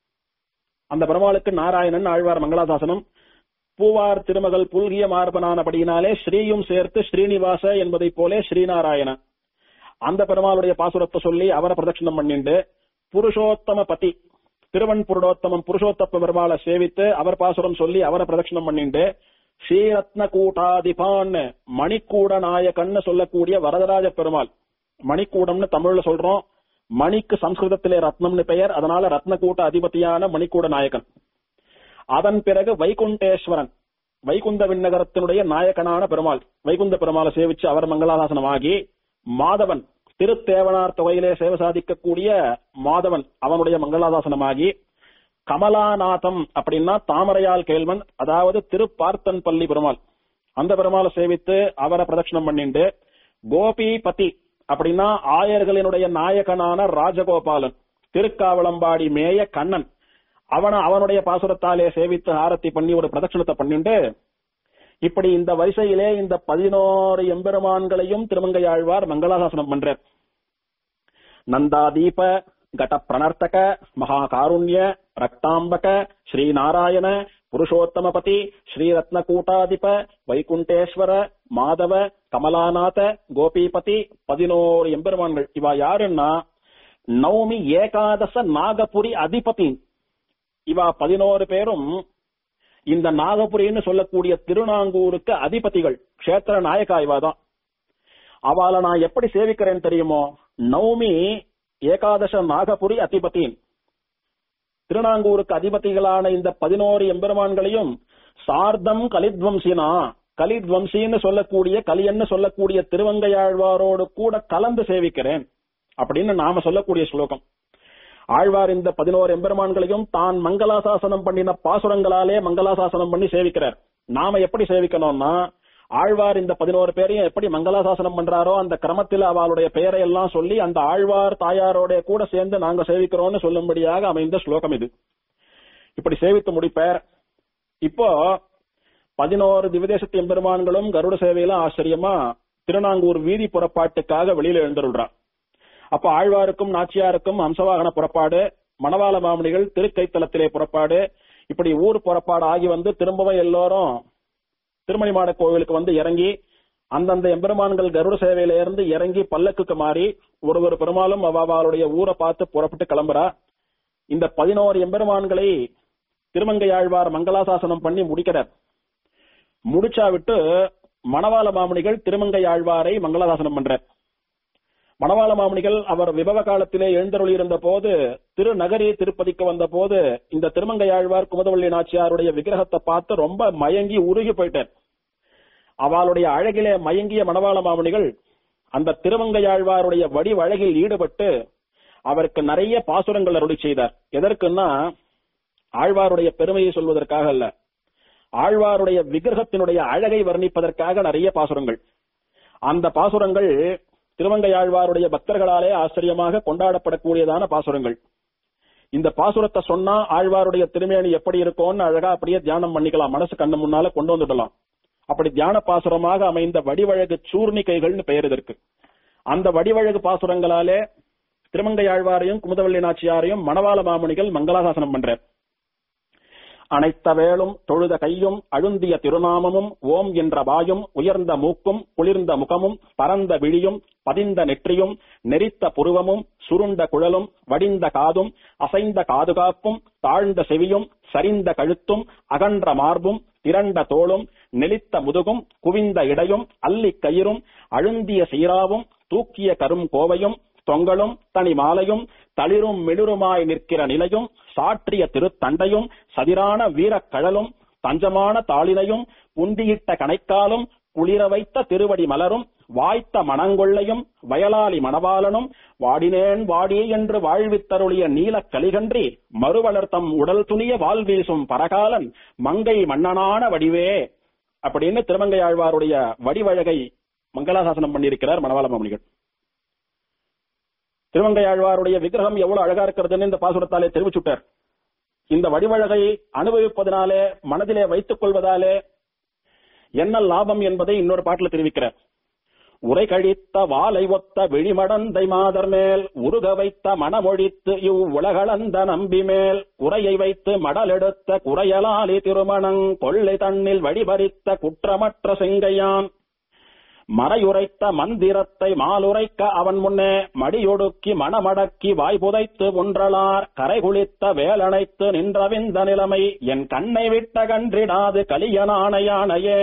அந்த பெருமாளுக்கு நாராயணன் ஆழ்வார் மங்களாசாசனம் பூவார் திருமகள் புல்கிய மார்பனானபடியினாலே ஸ்ரீயும் சேர்த்து ஸ்ரீனிவாச என்பதைப் போலே ஸ்ரீநாராயண அந்த பெருமாளுடைய பாசுரத்தை சொல்லி அவரை பிரதட்சணம் பண்ணிண்டு புருஷோத்தம பதி திருவன் புருடோத்தமம் புருஷோத்தப்ப பெருமாளை சேவித்து அவர் பாசுரம் சொல்லி அவரை பிரதட்சணம் பண்ணிண்டு ஸ்ரீரத்ன கூட்டாதிபான் மணிக்கூட நாயக்கன்னு சொல்லக்கூடிய வரதராஜ பெருமாள் மணிக்கூடம்னு தமிழ்ல சொல்றோம் மணிக்கு சம்ஸ்கிருதத்திலே ரத்னம்னு பெயர் அதனால ரத்னக்கூட்ட அதிபதியான மணிக்கூட நாயக்கன் அதன் பிறகு வைகுண்டேஸ்வரன் வைகுந்த விண்ணகரத்தினுடைய நாயக்கனான பெருமாள் வைகுந்த பெருமாளை சேவிச்சு அவர் மங்களாசாசனம் ஆகி மாதவன் திருத்தேவனார் தொகையிலே சேவை சாதிக்கக்கூடிய மாதவன் அவனுடைய மங்களாதாசனமாகி கமலாநாதம் அப்படின்னா தாமரையால் கேள்வன் அதாவது திருப்பார்த்தன் பள்ளி பெருமாள் அந்த பெருமாளை சேவித்து அவரை பிரதட்சணம் பண்ணிண்டு கோபிபதி அப்படின்னா ஆயர்களினுடைய நாயகனான ராஜகோபாலன் திருக்காவளம்பாடி மேய கண்ணன் அவன அவனுடைய பாசுரத்தாலே சேவித்து ஆரத்தி பண்ணி ஒரு பிரதட்சணத்தை பண்ணிண்டு இப்படி இந்த வரிசையிலே இந்த பதினோரு எம்பெருமான்களையும் திருமங்கையாழ்வார் மங்களாசாசனம் பண்றார் நந்தாதீப கட பிரணர்த்தக மகா காருண்ய ரக்தாம்பக ஸ்ரீநாராயண புருஷோத்தமபதி ஸ்ரீரத்ன கூட்டாதிப வைகுண்டேஸ்வர மாதவ கமலாநாத கோபிபதி பதினோரு எம்பெருமான்கள் இவா யாருன்னா நவமி ஏகாதச நாகபுரி அதிபதி இவா பதினோரு பேரும் இந்த நாகபுரின்னு சொல்லக்கூடிய திருநாங்கூருக்கு அதிபதிகள் கஷேத்திர நாயக்கா இவாதான் அவளை நான் எப்படி சேவிக்கிறேன்னு தெரியுமோ நவமி ஏகாதச நாகபுரி அதிபதியின் திருநாங்கூருக்கு அதிபதிகளான இந்த பதினோரு எம்பெருமான்களையும் சார்தம் கலித்வம்சினா கலித்வம்சின்னு சொல்லக்கூடிய கலியன்னு சொல்லக்கூடிய திருவங்கையாழ்வாரோடு கூட கலந்து சேவிக்கிறேன் அப்படின்னு நாம சொல்லக்கூடிய ஸ்லோகம் ஆழ்வார் இந்த பதினோரு எம்பெருமான்களையும் தான் மங்களாசாசனம் பண்ணின பாசுரங்களாலே மங்களாசாசனம் பண்ணி சேவிக்கிறார் நாம எப்படி சேவிக்கணும்னா ஆழ்வார் இந்த பதினோரு பேரையும் எப்படி மங்களாசாசனம் பண்றாரோ அந்த கிரமத்தில் அவளுடைய பெயரை எல்லாம் சொல்லி அந்த ஆழ்வார் தாயாரோட கூட சேர்ந்து நாங்க சேவிக்கிறோம்னு சொல்லும்படியாக அமைந்த ஸ்லோகம் இது இப்படி சேவித்து முடிப்பார் இப்போ பதினோரு திவதேசத்து எம்பெருமான்களும் கருட சேவையில ஆச்சரியமா திருநாங்கூர் வீதி புறப்பாட்டுக்காக வெளியில எழுந்துள்ளார் அப்ப ஆழ்வாருக்கும் நாச்சியாருக்கும் அம்சவாகன புறப்பாடு மணவாள மாமணிகள் திருக்கைத்தலத்திலே புறப்பாடு இப்படி ஊர் புறப்பாடு ஆகி வந்து திரும்பவும் எல்லோரும் திருமணிமாட கோவிலுக்கு வந்து இறங்கி அந்தந்த எம்பெருமான்கள் கருட சேவையில இருந்து இறங்கி பல்லக்குக்கு மாறி ஒரு ஒரு பெருமாளும் அவளுடைய ஊரை பார்த்து புறப்பட்டு கிளம்புறா இந்த பதினோரு எம்பெருமான்களை திருமங்கையாழ்வார் மங்களாசாசனம் பண்ணி முடிக்கிறார் முடிச்சா விட்டு மணவாள மாமணிகள் திருமங்கை ஆழ்வாரை மங்களாசாசனம் பண்றார் மணவாள மாமணிகள் அவர் விபவ காலத்திலே எழுந்தருளி இருந்த போது திருநகரி திருப்பதிக்கு வந்த போது இந்த திருமங்கையாழ்வார் குமுதவள்ளி நாச்சியாருடைய விக்கிரகத்தை பார்த்து ரொம்ப மயங்கி உருகி போயிட்டார் அவளுடைய அழகிலே மயங்கிய மணவாள மாமணிகள் அந்த திருமங்கையாழ்வாருடைய வடிவழகில் ஈடுபட்டு அவருக்கு நிறைய பாசுரங்கள் அருளி செய்தார் எதற்குன்னா ஆழ்வாருடைய பெருமையை சொல்வதற்காக அல்ல ஆழ்வாருடைய விக்கிரகத்தினுடைய அழகை வர்ணிப்பதற்காக நிறைய பாசுரங்கள் அந்த பாசுரங்கள் திருவங்கையாழ்வாருடைய பக்தர்களாலே ஆச்சரியமாக கொண்டாடப்படக்கூடியதான பாசுரங்கள் இந்த பாசுரத்தை சொன்னா ஆழ்வாருடைய திருமேனி எப்படி இருக்கும்னு அழகா அப்படியே தியானம் பண்ணிக்கலாம் மனசு கண்ணு முன்னால கொண்டு வந்துடலாம் அப்படி தியான பாசுரமாக அமைந்த வடிவழகு சூர்ணிகைகள்னு பெயர் இதற்கு அந்த வடிவழகு பாசுரங்களாலே திருமங்கையாழ்வாரையும் குமுதவள்ளி நாச்சியாரையும் மணவாள மாமணிகள் மங்களாசாசனம் பண்றார் அனைத்த வேளும் தொழுத கையும் அழுந்திய திருநாமமும் ஓம் என்ற வாயும் உயர்ந்த மூக்கும் குளிர்ந்த முகமும் பரந்த விழியும் பதிந்த நெற்றியும் நெறித்த புருவமும் சுருண்ட குழலும் வடிந்த காதும் அசைந்த காதுகாப்பும் தாழ்ந்த செவியும் சரிந்த கழுத்தும் அகன்ற மார்பும் திரண்ட தோளும் நெளித்த முதுகும் குவிந்த இடையும் அல்லிக் கயிறும் அழுந்திய சீராவும் தூக்கிய கரும் கோவையும் தொங்கலும் தனி மாலையும் தளிரும் மிளிருமாய் நிற்கிற நிலையும் சாற்றிய திருத்தண்டையும் சதிரான வீரக்கழலும் தஞ்சமான தாளினையும் புந்தியிட்ட கணைக்காலும் குளிர வைத்த திருவடி மலரும் வாய்த்த மணங்கொள்ளையும் வயலாளி மணவாளனும் வாடினேன் வாடி என்று வாழ்வித்தருளிய நீலக் கலிகன்றி மறுவளர்த்தம் உடல் துணிய வாழ்வீசும் பரகாலன் மங்கை மன்னனான வடிவே அப்படின்னு திருமங்கை ஆழ்வாருடைய வடிவழகை மங்களாசாசனம் பண்ணியிருக்கிறார் மணவாள மாமணிகள் திருமங்கையாழ்வாருடைய விக்கிரகம் எவ்வளவு அழகா இருக்கிறதுன்னு இந்த பாசுரத்தாலே தெரிவிச்சுட்டார் இந்த வடிவழகை அனுபவிப்பதனாலே மனதிலே வைத்துக் கொள்வதாலே என்ன லாபம் என்பதை இன்னொரு பாட்டில் தெரிவிக்கிறார் உரை கழித்த வாலை ஒத்த விழிமடந்தை மாதர் மேல் உருக வைத்த மனமொழித்து இவ் உலகளந்த நம்பி மேல் உரையை வைத்து மடலெடுத்த குறையலாலி திருமணங் கொள்ளை தன்னில் வழிபறித்த குற்றமற்ற செங்கையான் மறையுரைத்த மந்திரத்தை மாலுரைக்க அவன் முன்னே மடியொடுக்கி மனமடக்கி வாய் புதைத்து ஒன்றலார் கரை குளித்த வேலனைத்து நின்றவிந்த நிலைமை என் கண்ணை விட்ட கன்றிடாது கலியனானையானையே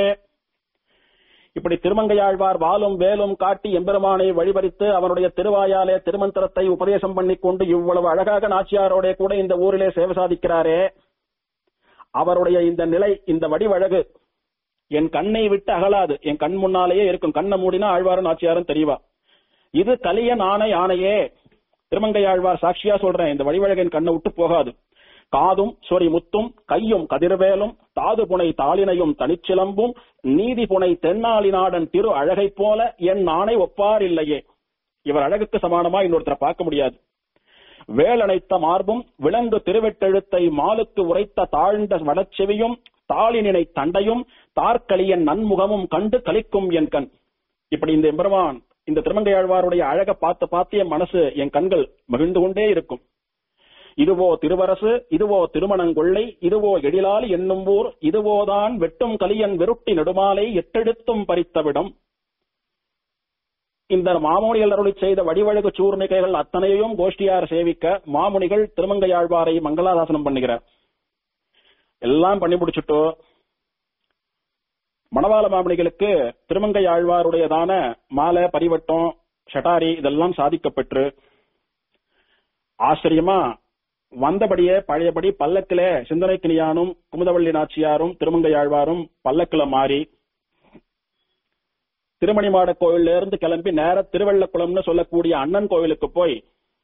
இப்படி திருமங்கையாழ்வார் வாலும் வேலும் காட்டி எம்பெருமானை வழிபறித்து அவனுடைய திருவாயாலே திருமந்திரத்தை உபதேசம் பண்ணிக் கொண்டு இவ்வளவு அழகாக நாச்சியாரோட கூட இந்த ஊரிலே சேவை சாதிக்கிறாரே அவருடைய இந்த நிலை இந்த வடிவழகு என் கண்ணை விட்டு அகலாது என் கண் முன்னாலேயே இருக்கும் கண்ணை மூடினா ஆழ்வாரும் நாச்சியாரும் தெரியவா இது கலியன் ஆணை ஆணையே திருமங்கை ஆழ்வார் சாட்சியா சொல்றேன் இந்த வழிவழகின் கண்ணை விட்டு போகாது காதும் சொறி முத்தும் கையும் கதிர்வேலும் தாது புனை தாளினையும் தனிச்சிலம்பும் நீதி புனை தென்னாளி நாடன் திரு அழகைப் போல என் ஆணை ஒப்பார் இல்லையே இவர் அழகுக்கு சமானமா இன்னொருத்தரை பார்க்க முடியாது வேலனைத்த மார்பும் விலங்கு திருவெட்டெழுத்தை மாலுக்கு உரைத்த தாழ்ந்த வடச்செவியும் தாளினினை தண்டையும் தார்கலியன் நன்முகமும் கண்டு கலிக்கும் என் கண் இப்படி இந்த எம்பெருமான் இந்த திருமங்கையாழ்வாருடைய அழக பார்த்து பார்த்து என் மனசு என் கண்கள் மகிழ்ந்து கொண்டே இருக்கும் இதுவோ திருவரசு இதுவோ திருமணங்கொள்ளை இதுவோ எழிலால் என்னும் ஊர் இதுவோதான் வெட்டும் கலியன் வெருட்டி நெடுமாலை எட்டெடுத்தும் பறித்தவிடம் இந்த மாமுனிகள் அருளி செய்த வடிவழகு சூர்ணிகைகள் அத்தனையும் கோஷ்டியார் சேவிக்க மாமுனிகள் திருமங்கையாழ்வாரை மங்களாதாசனம் பண்ணுகிறார் எல்லாம் பண்ணி முடிச்சுட்டோ மணவாள மாமணிகளுக்கு திருமங்கை ஆழ்வாருடையதான மாலை பரிவட்டம் ஷட்டாரி இதெல்லாம் சாதிக்கப்பெற்று ஆச்சரியமா வந்தபடியே பழையபடி பல்லக்கில சிந்தனைக்கினியானும் குமுதவள்ளி நாச்சியாரும் திருமங்கை ஆழ்வாரும் பல்லக்கில மாறி திருமணிமாட கோயில்ல இருந்து கிளம்பி நேர திருவள்ளக்குளம்னு சொல்லக்கூடிய அண்ணன் கோயிலுக்கு போய்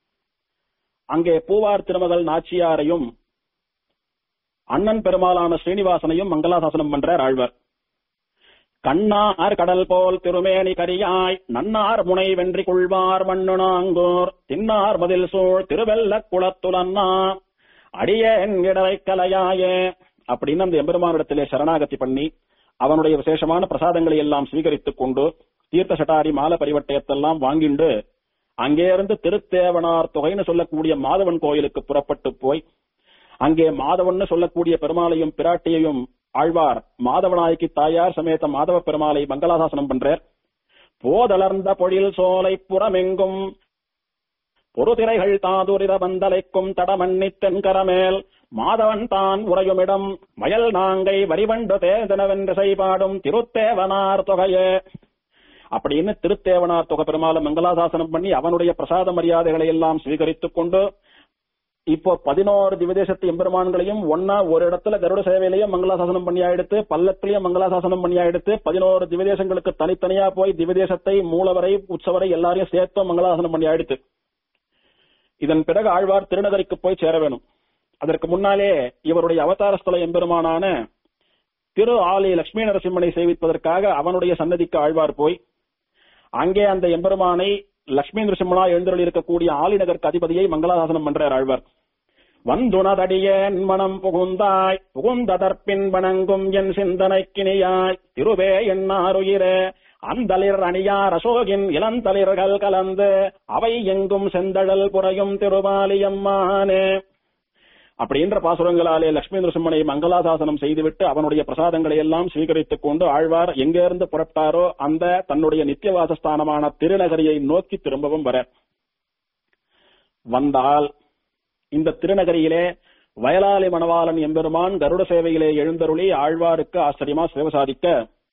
அங்கே பூவார் திருமகள் நாச்சியாரையும் அண்ணன் பெருமாளான ஸ்ரீனிவாசனையும் மங்களாசாசனம் பண்றார் ஆழ்வார் கண்ணார் கடல் போல் திருமேனி கரியாய் நன்னார் முனை வென்றி கொள்வார் மண்ணுணாங்கோர் தின்னார் மதில் சூழ் திருவெல்ல குளத்துலன்னா அடியேன் இடரை கலையாயே அப்படின்னு அந்த எம்பெருமானிடத்திலே சரணாகதி பண்ணி அவனுடைய விசேஷமான பிரசாதங்களை எல்லாம் ஸ்வீகரித்துக் கொண்டு தீர்த்த சட்டாரி மால பரிவட்டயத்தெல்லாம் வாங்கிண்டு அங்கே இருந்து திருத்தேவனார் தொகைன்னு சொல்லக்கூடிய மாதவன் கோயிலுக்கு புறப்பட்டு போய் அங்கே மாதவன் சொல்லக்கூடிய பெருமாளையும் பிராட்டியையும் ஆழ்வார் மாதவநாயகி தாயார் சமேத மாதவ பெருமாளை மங்களாசாசனம் பண்றார் போதளர்ந்த பொழில் சோலை புறமெங்கும் பொறுதிரைகள் தாதுரித பந்தலைக்கும் தடமண்ணி தென்கரமேல் மாதவன் தான் உறையுமிடம் மயல் நாங்கை வரிவண்டு தேர்ந்தனவென்று செய்பாடும் திருத்தேவனார் தொகையே அப்படின்னு திருத்தேவனார் தொகை பெருமாளை மங்களாசாசனம் பண்ணி அவனுடைய பிரசாத மரியாதைகளை எல்லாம் ஸ்வீகரித்துக் கொண்டு இப்போ பதினோரு திவதேசத்து எம்பெருமான்களையும் ஒன்னா ஒரு இடத்துல கருட சேவையிலையும் மங்களாசாசனம் பண்ணி ஆயிடுத்து பல்லத்திலையும் மங்களாசாசனம் பண்ணி ஆயிடுத்து பதினோரு திவதேசங்களுக்கு தனித்தனியா போய் திவதேசத்தை மூலவரை உற்சவரை எல்லாரையும் சேர்த்தும் மங்களாசாசனம் பண்ணி ஆயிடுத்து இதன் பிறகு ஆழ்வார் திருநகருக்கு போய் சேர வேணும் அதற்கு முன்னாலே இவருடைய அவதார ஸ்தல எம்பெருமானான திரு ஆலி லட்சுமி நரசிம்மனை சேவிப்பதற்காக அவனுடைய சன்னதிக்கு ஆழ்வார் போய் அங்கே அந்த எம்பெருமானை லட்சுமி நரசிம்மனா எழுந்தருள் இருக்கக்கூடிய ஆலிநகருக்கு அதிபதியை மங்களாசாசனம் பண்றார் ஆழ்வார் வந்துணதடியேன் மனம் புகுந்தாய் புகுந்ததற்பின் வணங்கும் என் சிந்தனைக்கினியாய் திருவே என்னாருயிரே அந்தளிர் அணியார் அசோகின் இளந்தளிர்கள் கலந்து அவை எங்கும் செந்தழல் புறையும் திருபாலியம்மானே அப்படின்ற பாசுரங்களாலே லட்சுமி நரசிம்மனை மங்களாசாசனம் செய்துவிட்டு அவனுடைய பிரசாதங்களை எல்லாம் ஸ்வீகரித்துக் கொண்டு ஆழ்வார் எங்கிருந்து புறப்பட்டாரோ அந்த தன்னுடைய நித்தியவாசஸ்தானமான திருநகரியை நோக்கி திரும்பவும் வர வந்தால் இந்த திருநகரியிலே வயலாளி மணவாளன் எம்பெருமான் கருட சேவையிலே எழுந்தருளி ஆழ்வாருக்கு ஆச்சரியமா சேவை சாதிக்க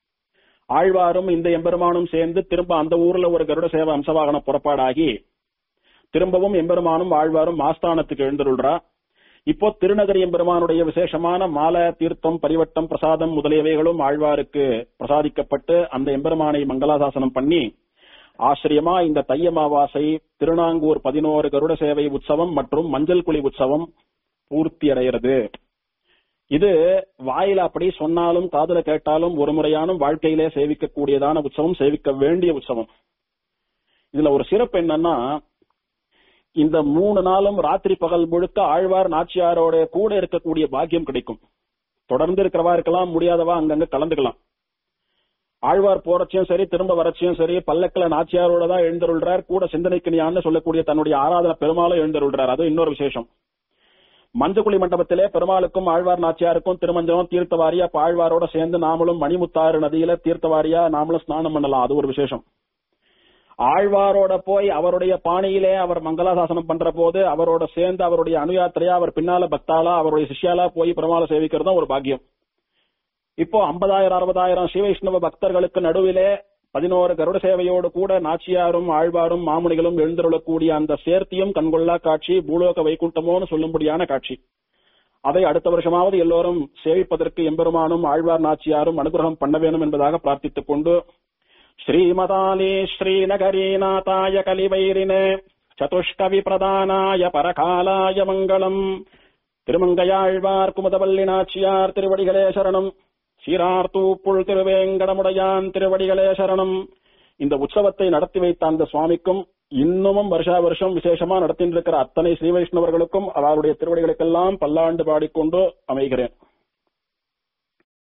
ஆழ்வாரும் இந்த எம்பெருமானும் சேர்ந்து திரும்ப அந்த ஊர்ல ஒரு கருட சேவை அம்சவாகன புறப்பாடாகி திரும்பவும் எம்பெருமானும் ஆழ்வாரும் ஆஸ்தானத்துக்கு எழுந்தருள்றா இப்போ திருநகரி எம்பெருமானுடைய விசேஷமான மால தீர்த்தம் பரிவட்டம் பிரசாதம் முதலியவைகளும் ஆழ்வாருக்கு பிரசாதிக்கப்பட்டு அந்த எம்பெருமானை மங்களாசாசனம் பண்ணி ஆச்சரியமா இந்த தையமாவாசை திருநாங்கூர் பதினோரு கருட சேவை உற்சவம் மற்றும் மஞ்சள் குழி உற்சவம் பூர்த்தி அடைகிறது இது வாயில அப்படி சொன்னாலும் காதுல கேட்டாலும் ஒரு முறையானும் வாழ்க்கையிலே சேவிக்கக்கூடியதான உற்சவம் சேவிக்க வேண்டிய உற்சவம் இதுல ஒரு சிறப்பு என்னன்னா இந்த மூணு நாளும் ராத்திரி பகல் முழுக்க ஆழ்வார் நாச்சியாரோட கூட இருக்கக்கூடிய பாக்கியம் கிடைக்கும் தொடர்ந்து இருக்கிறவா இருக்கலாம் முடியாதவா அங்கங்க கலந்துக்கலாம் ஆழ்வார் போறச்சையும் சரி திரும்ப வரச்சையும் சரி பல்லக்கில நாச்சியாரோட தான் எழுந்தருள்றார் கூட சிந்தனைக்கினியான்னு சொல்லக்கூடிய தன்னுடைய ஆராதன பெருமாளும் எழுந்தருள்றார் அது இன்னொரு விசேஷம் மஞ்சக்குழி மண்டபத்திலே பெருமாளுக்கும் ஆழ்வார் நாச்சியாருக்கும் திருமஞ்சனம் தீர்த்தவாரியா அப்ப ஆழ்வாரோட சேர்ந்து நாமளும் மணிமுத்தாறு நதியில தீர்த்தவாரியா நாமளும் ஸ்நானம் பண்ணலாம் அது ஒரு விசேஷம் ஆழ்வாரோட போய் அவருடைய பாணியிலே அவர் மங்களாசாசனம் பண்ற போது அவரோட சேர்ந்து அவருடைய அனுயாத்திரையா அவர் பின்னால பக்தாலா அவருடைய சிஷ்யாலா போய் பெருமாளை சேவிக்கிறதும் ஒரு பாக்கியம் இப்போ ஐம்பதாயிரம் அறுபதாயிரம் ஸ்ரீவைஷ்ணவ பக்தர்களுக்கு நடுவிலே பதினோரு கருட சேவையோடு கூட நாச்சியாரும் ஆழ்வாரும் மாமுனிகளும் எழுந்தருளக்கூடிய அந்த சேர்த்தியும் கண்கொள்ளா காட்சி பூலோக வைகுண்டமோன்னு சொல்லும்படியான காட்சி அதை அடுத்த வருஷமாவது எல்லோரும் சேவிப்பதற்கு எம்பெருமானும் ஆழ்வார் நாச்சியாரும் அனுகிரகம் பண்ண வேணும் என்பதாக பிரார்த்தித்துக் கொண்டு श्रीमदाली श्रीनगरीनाथाय कलिवैरिणे चतुष्कवि प्रदानाय परकालाय मङ्गलम् திருமங்கையாழ்வார் குமுதவல்லி நாச்சியார் திருவடிகளே சரணம் சீரார்த்தூப்புள் திருவேங்கடமுடையான் திருவடிகளே சரணம் இந்த உற்சவத்தை நடத்தி வைத்த அந்த சுவாமிக்கும் இன்னமும் வருஷா வருஷம் விசேஷமா நடத்திட்டு இருக்கிற அத்தனை ஸ்ரீ வைஷ்ணவர்களுக்கும் அவருடைய திருவடிகளுக்கெல்லாம் பல்லாண்டு பாடிக்கொண்டு அமைகிறேன்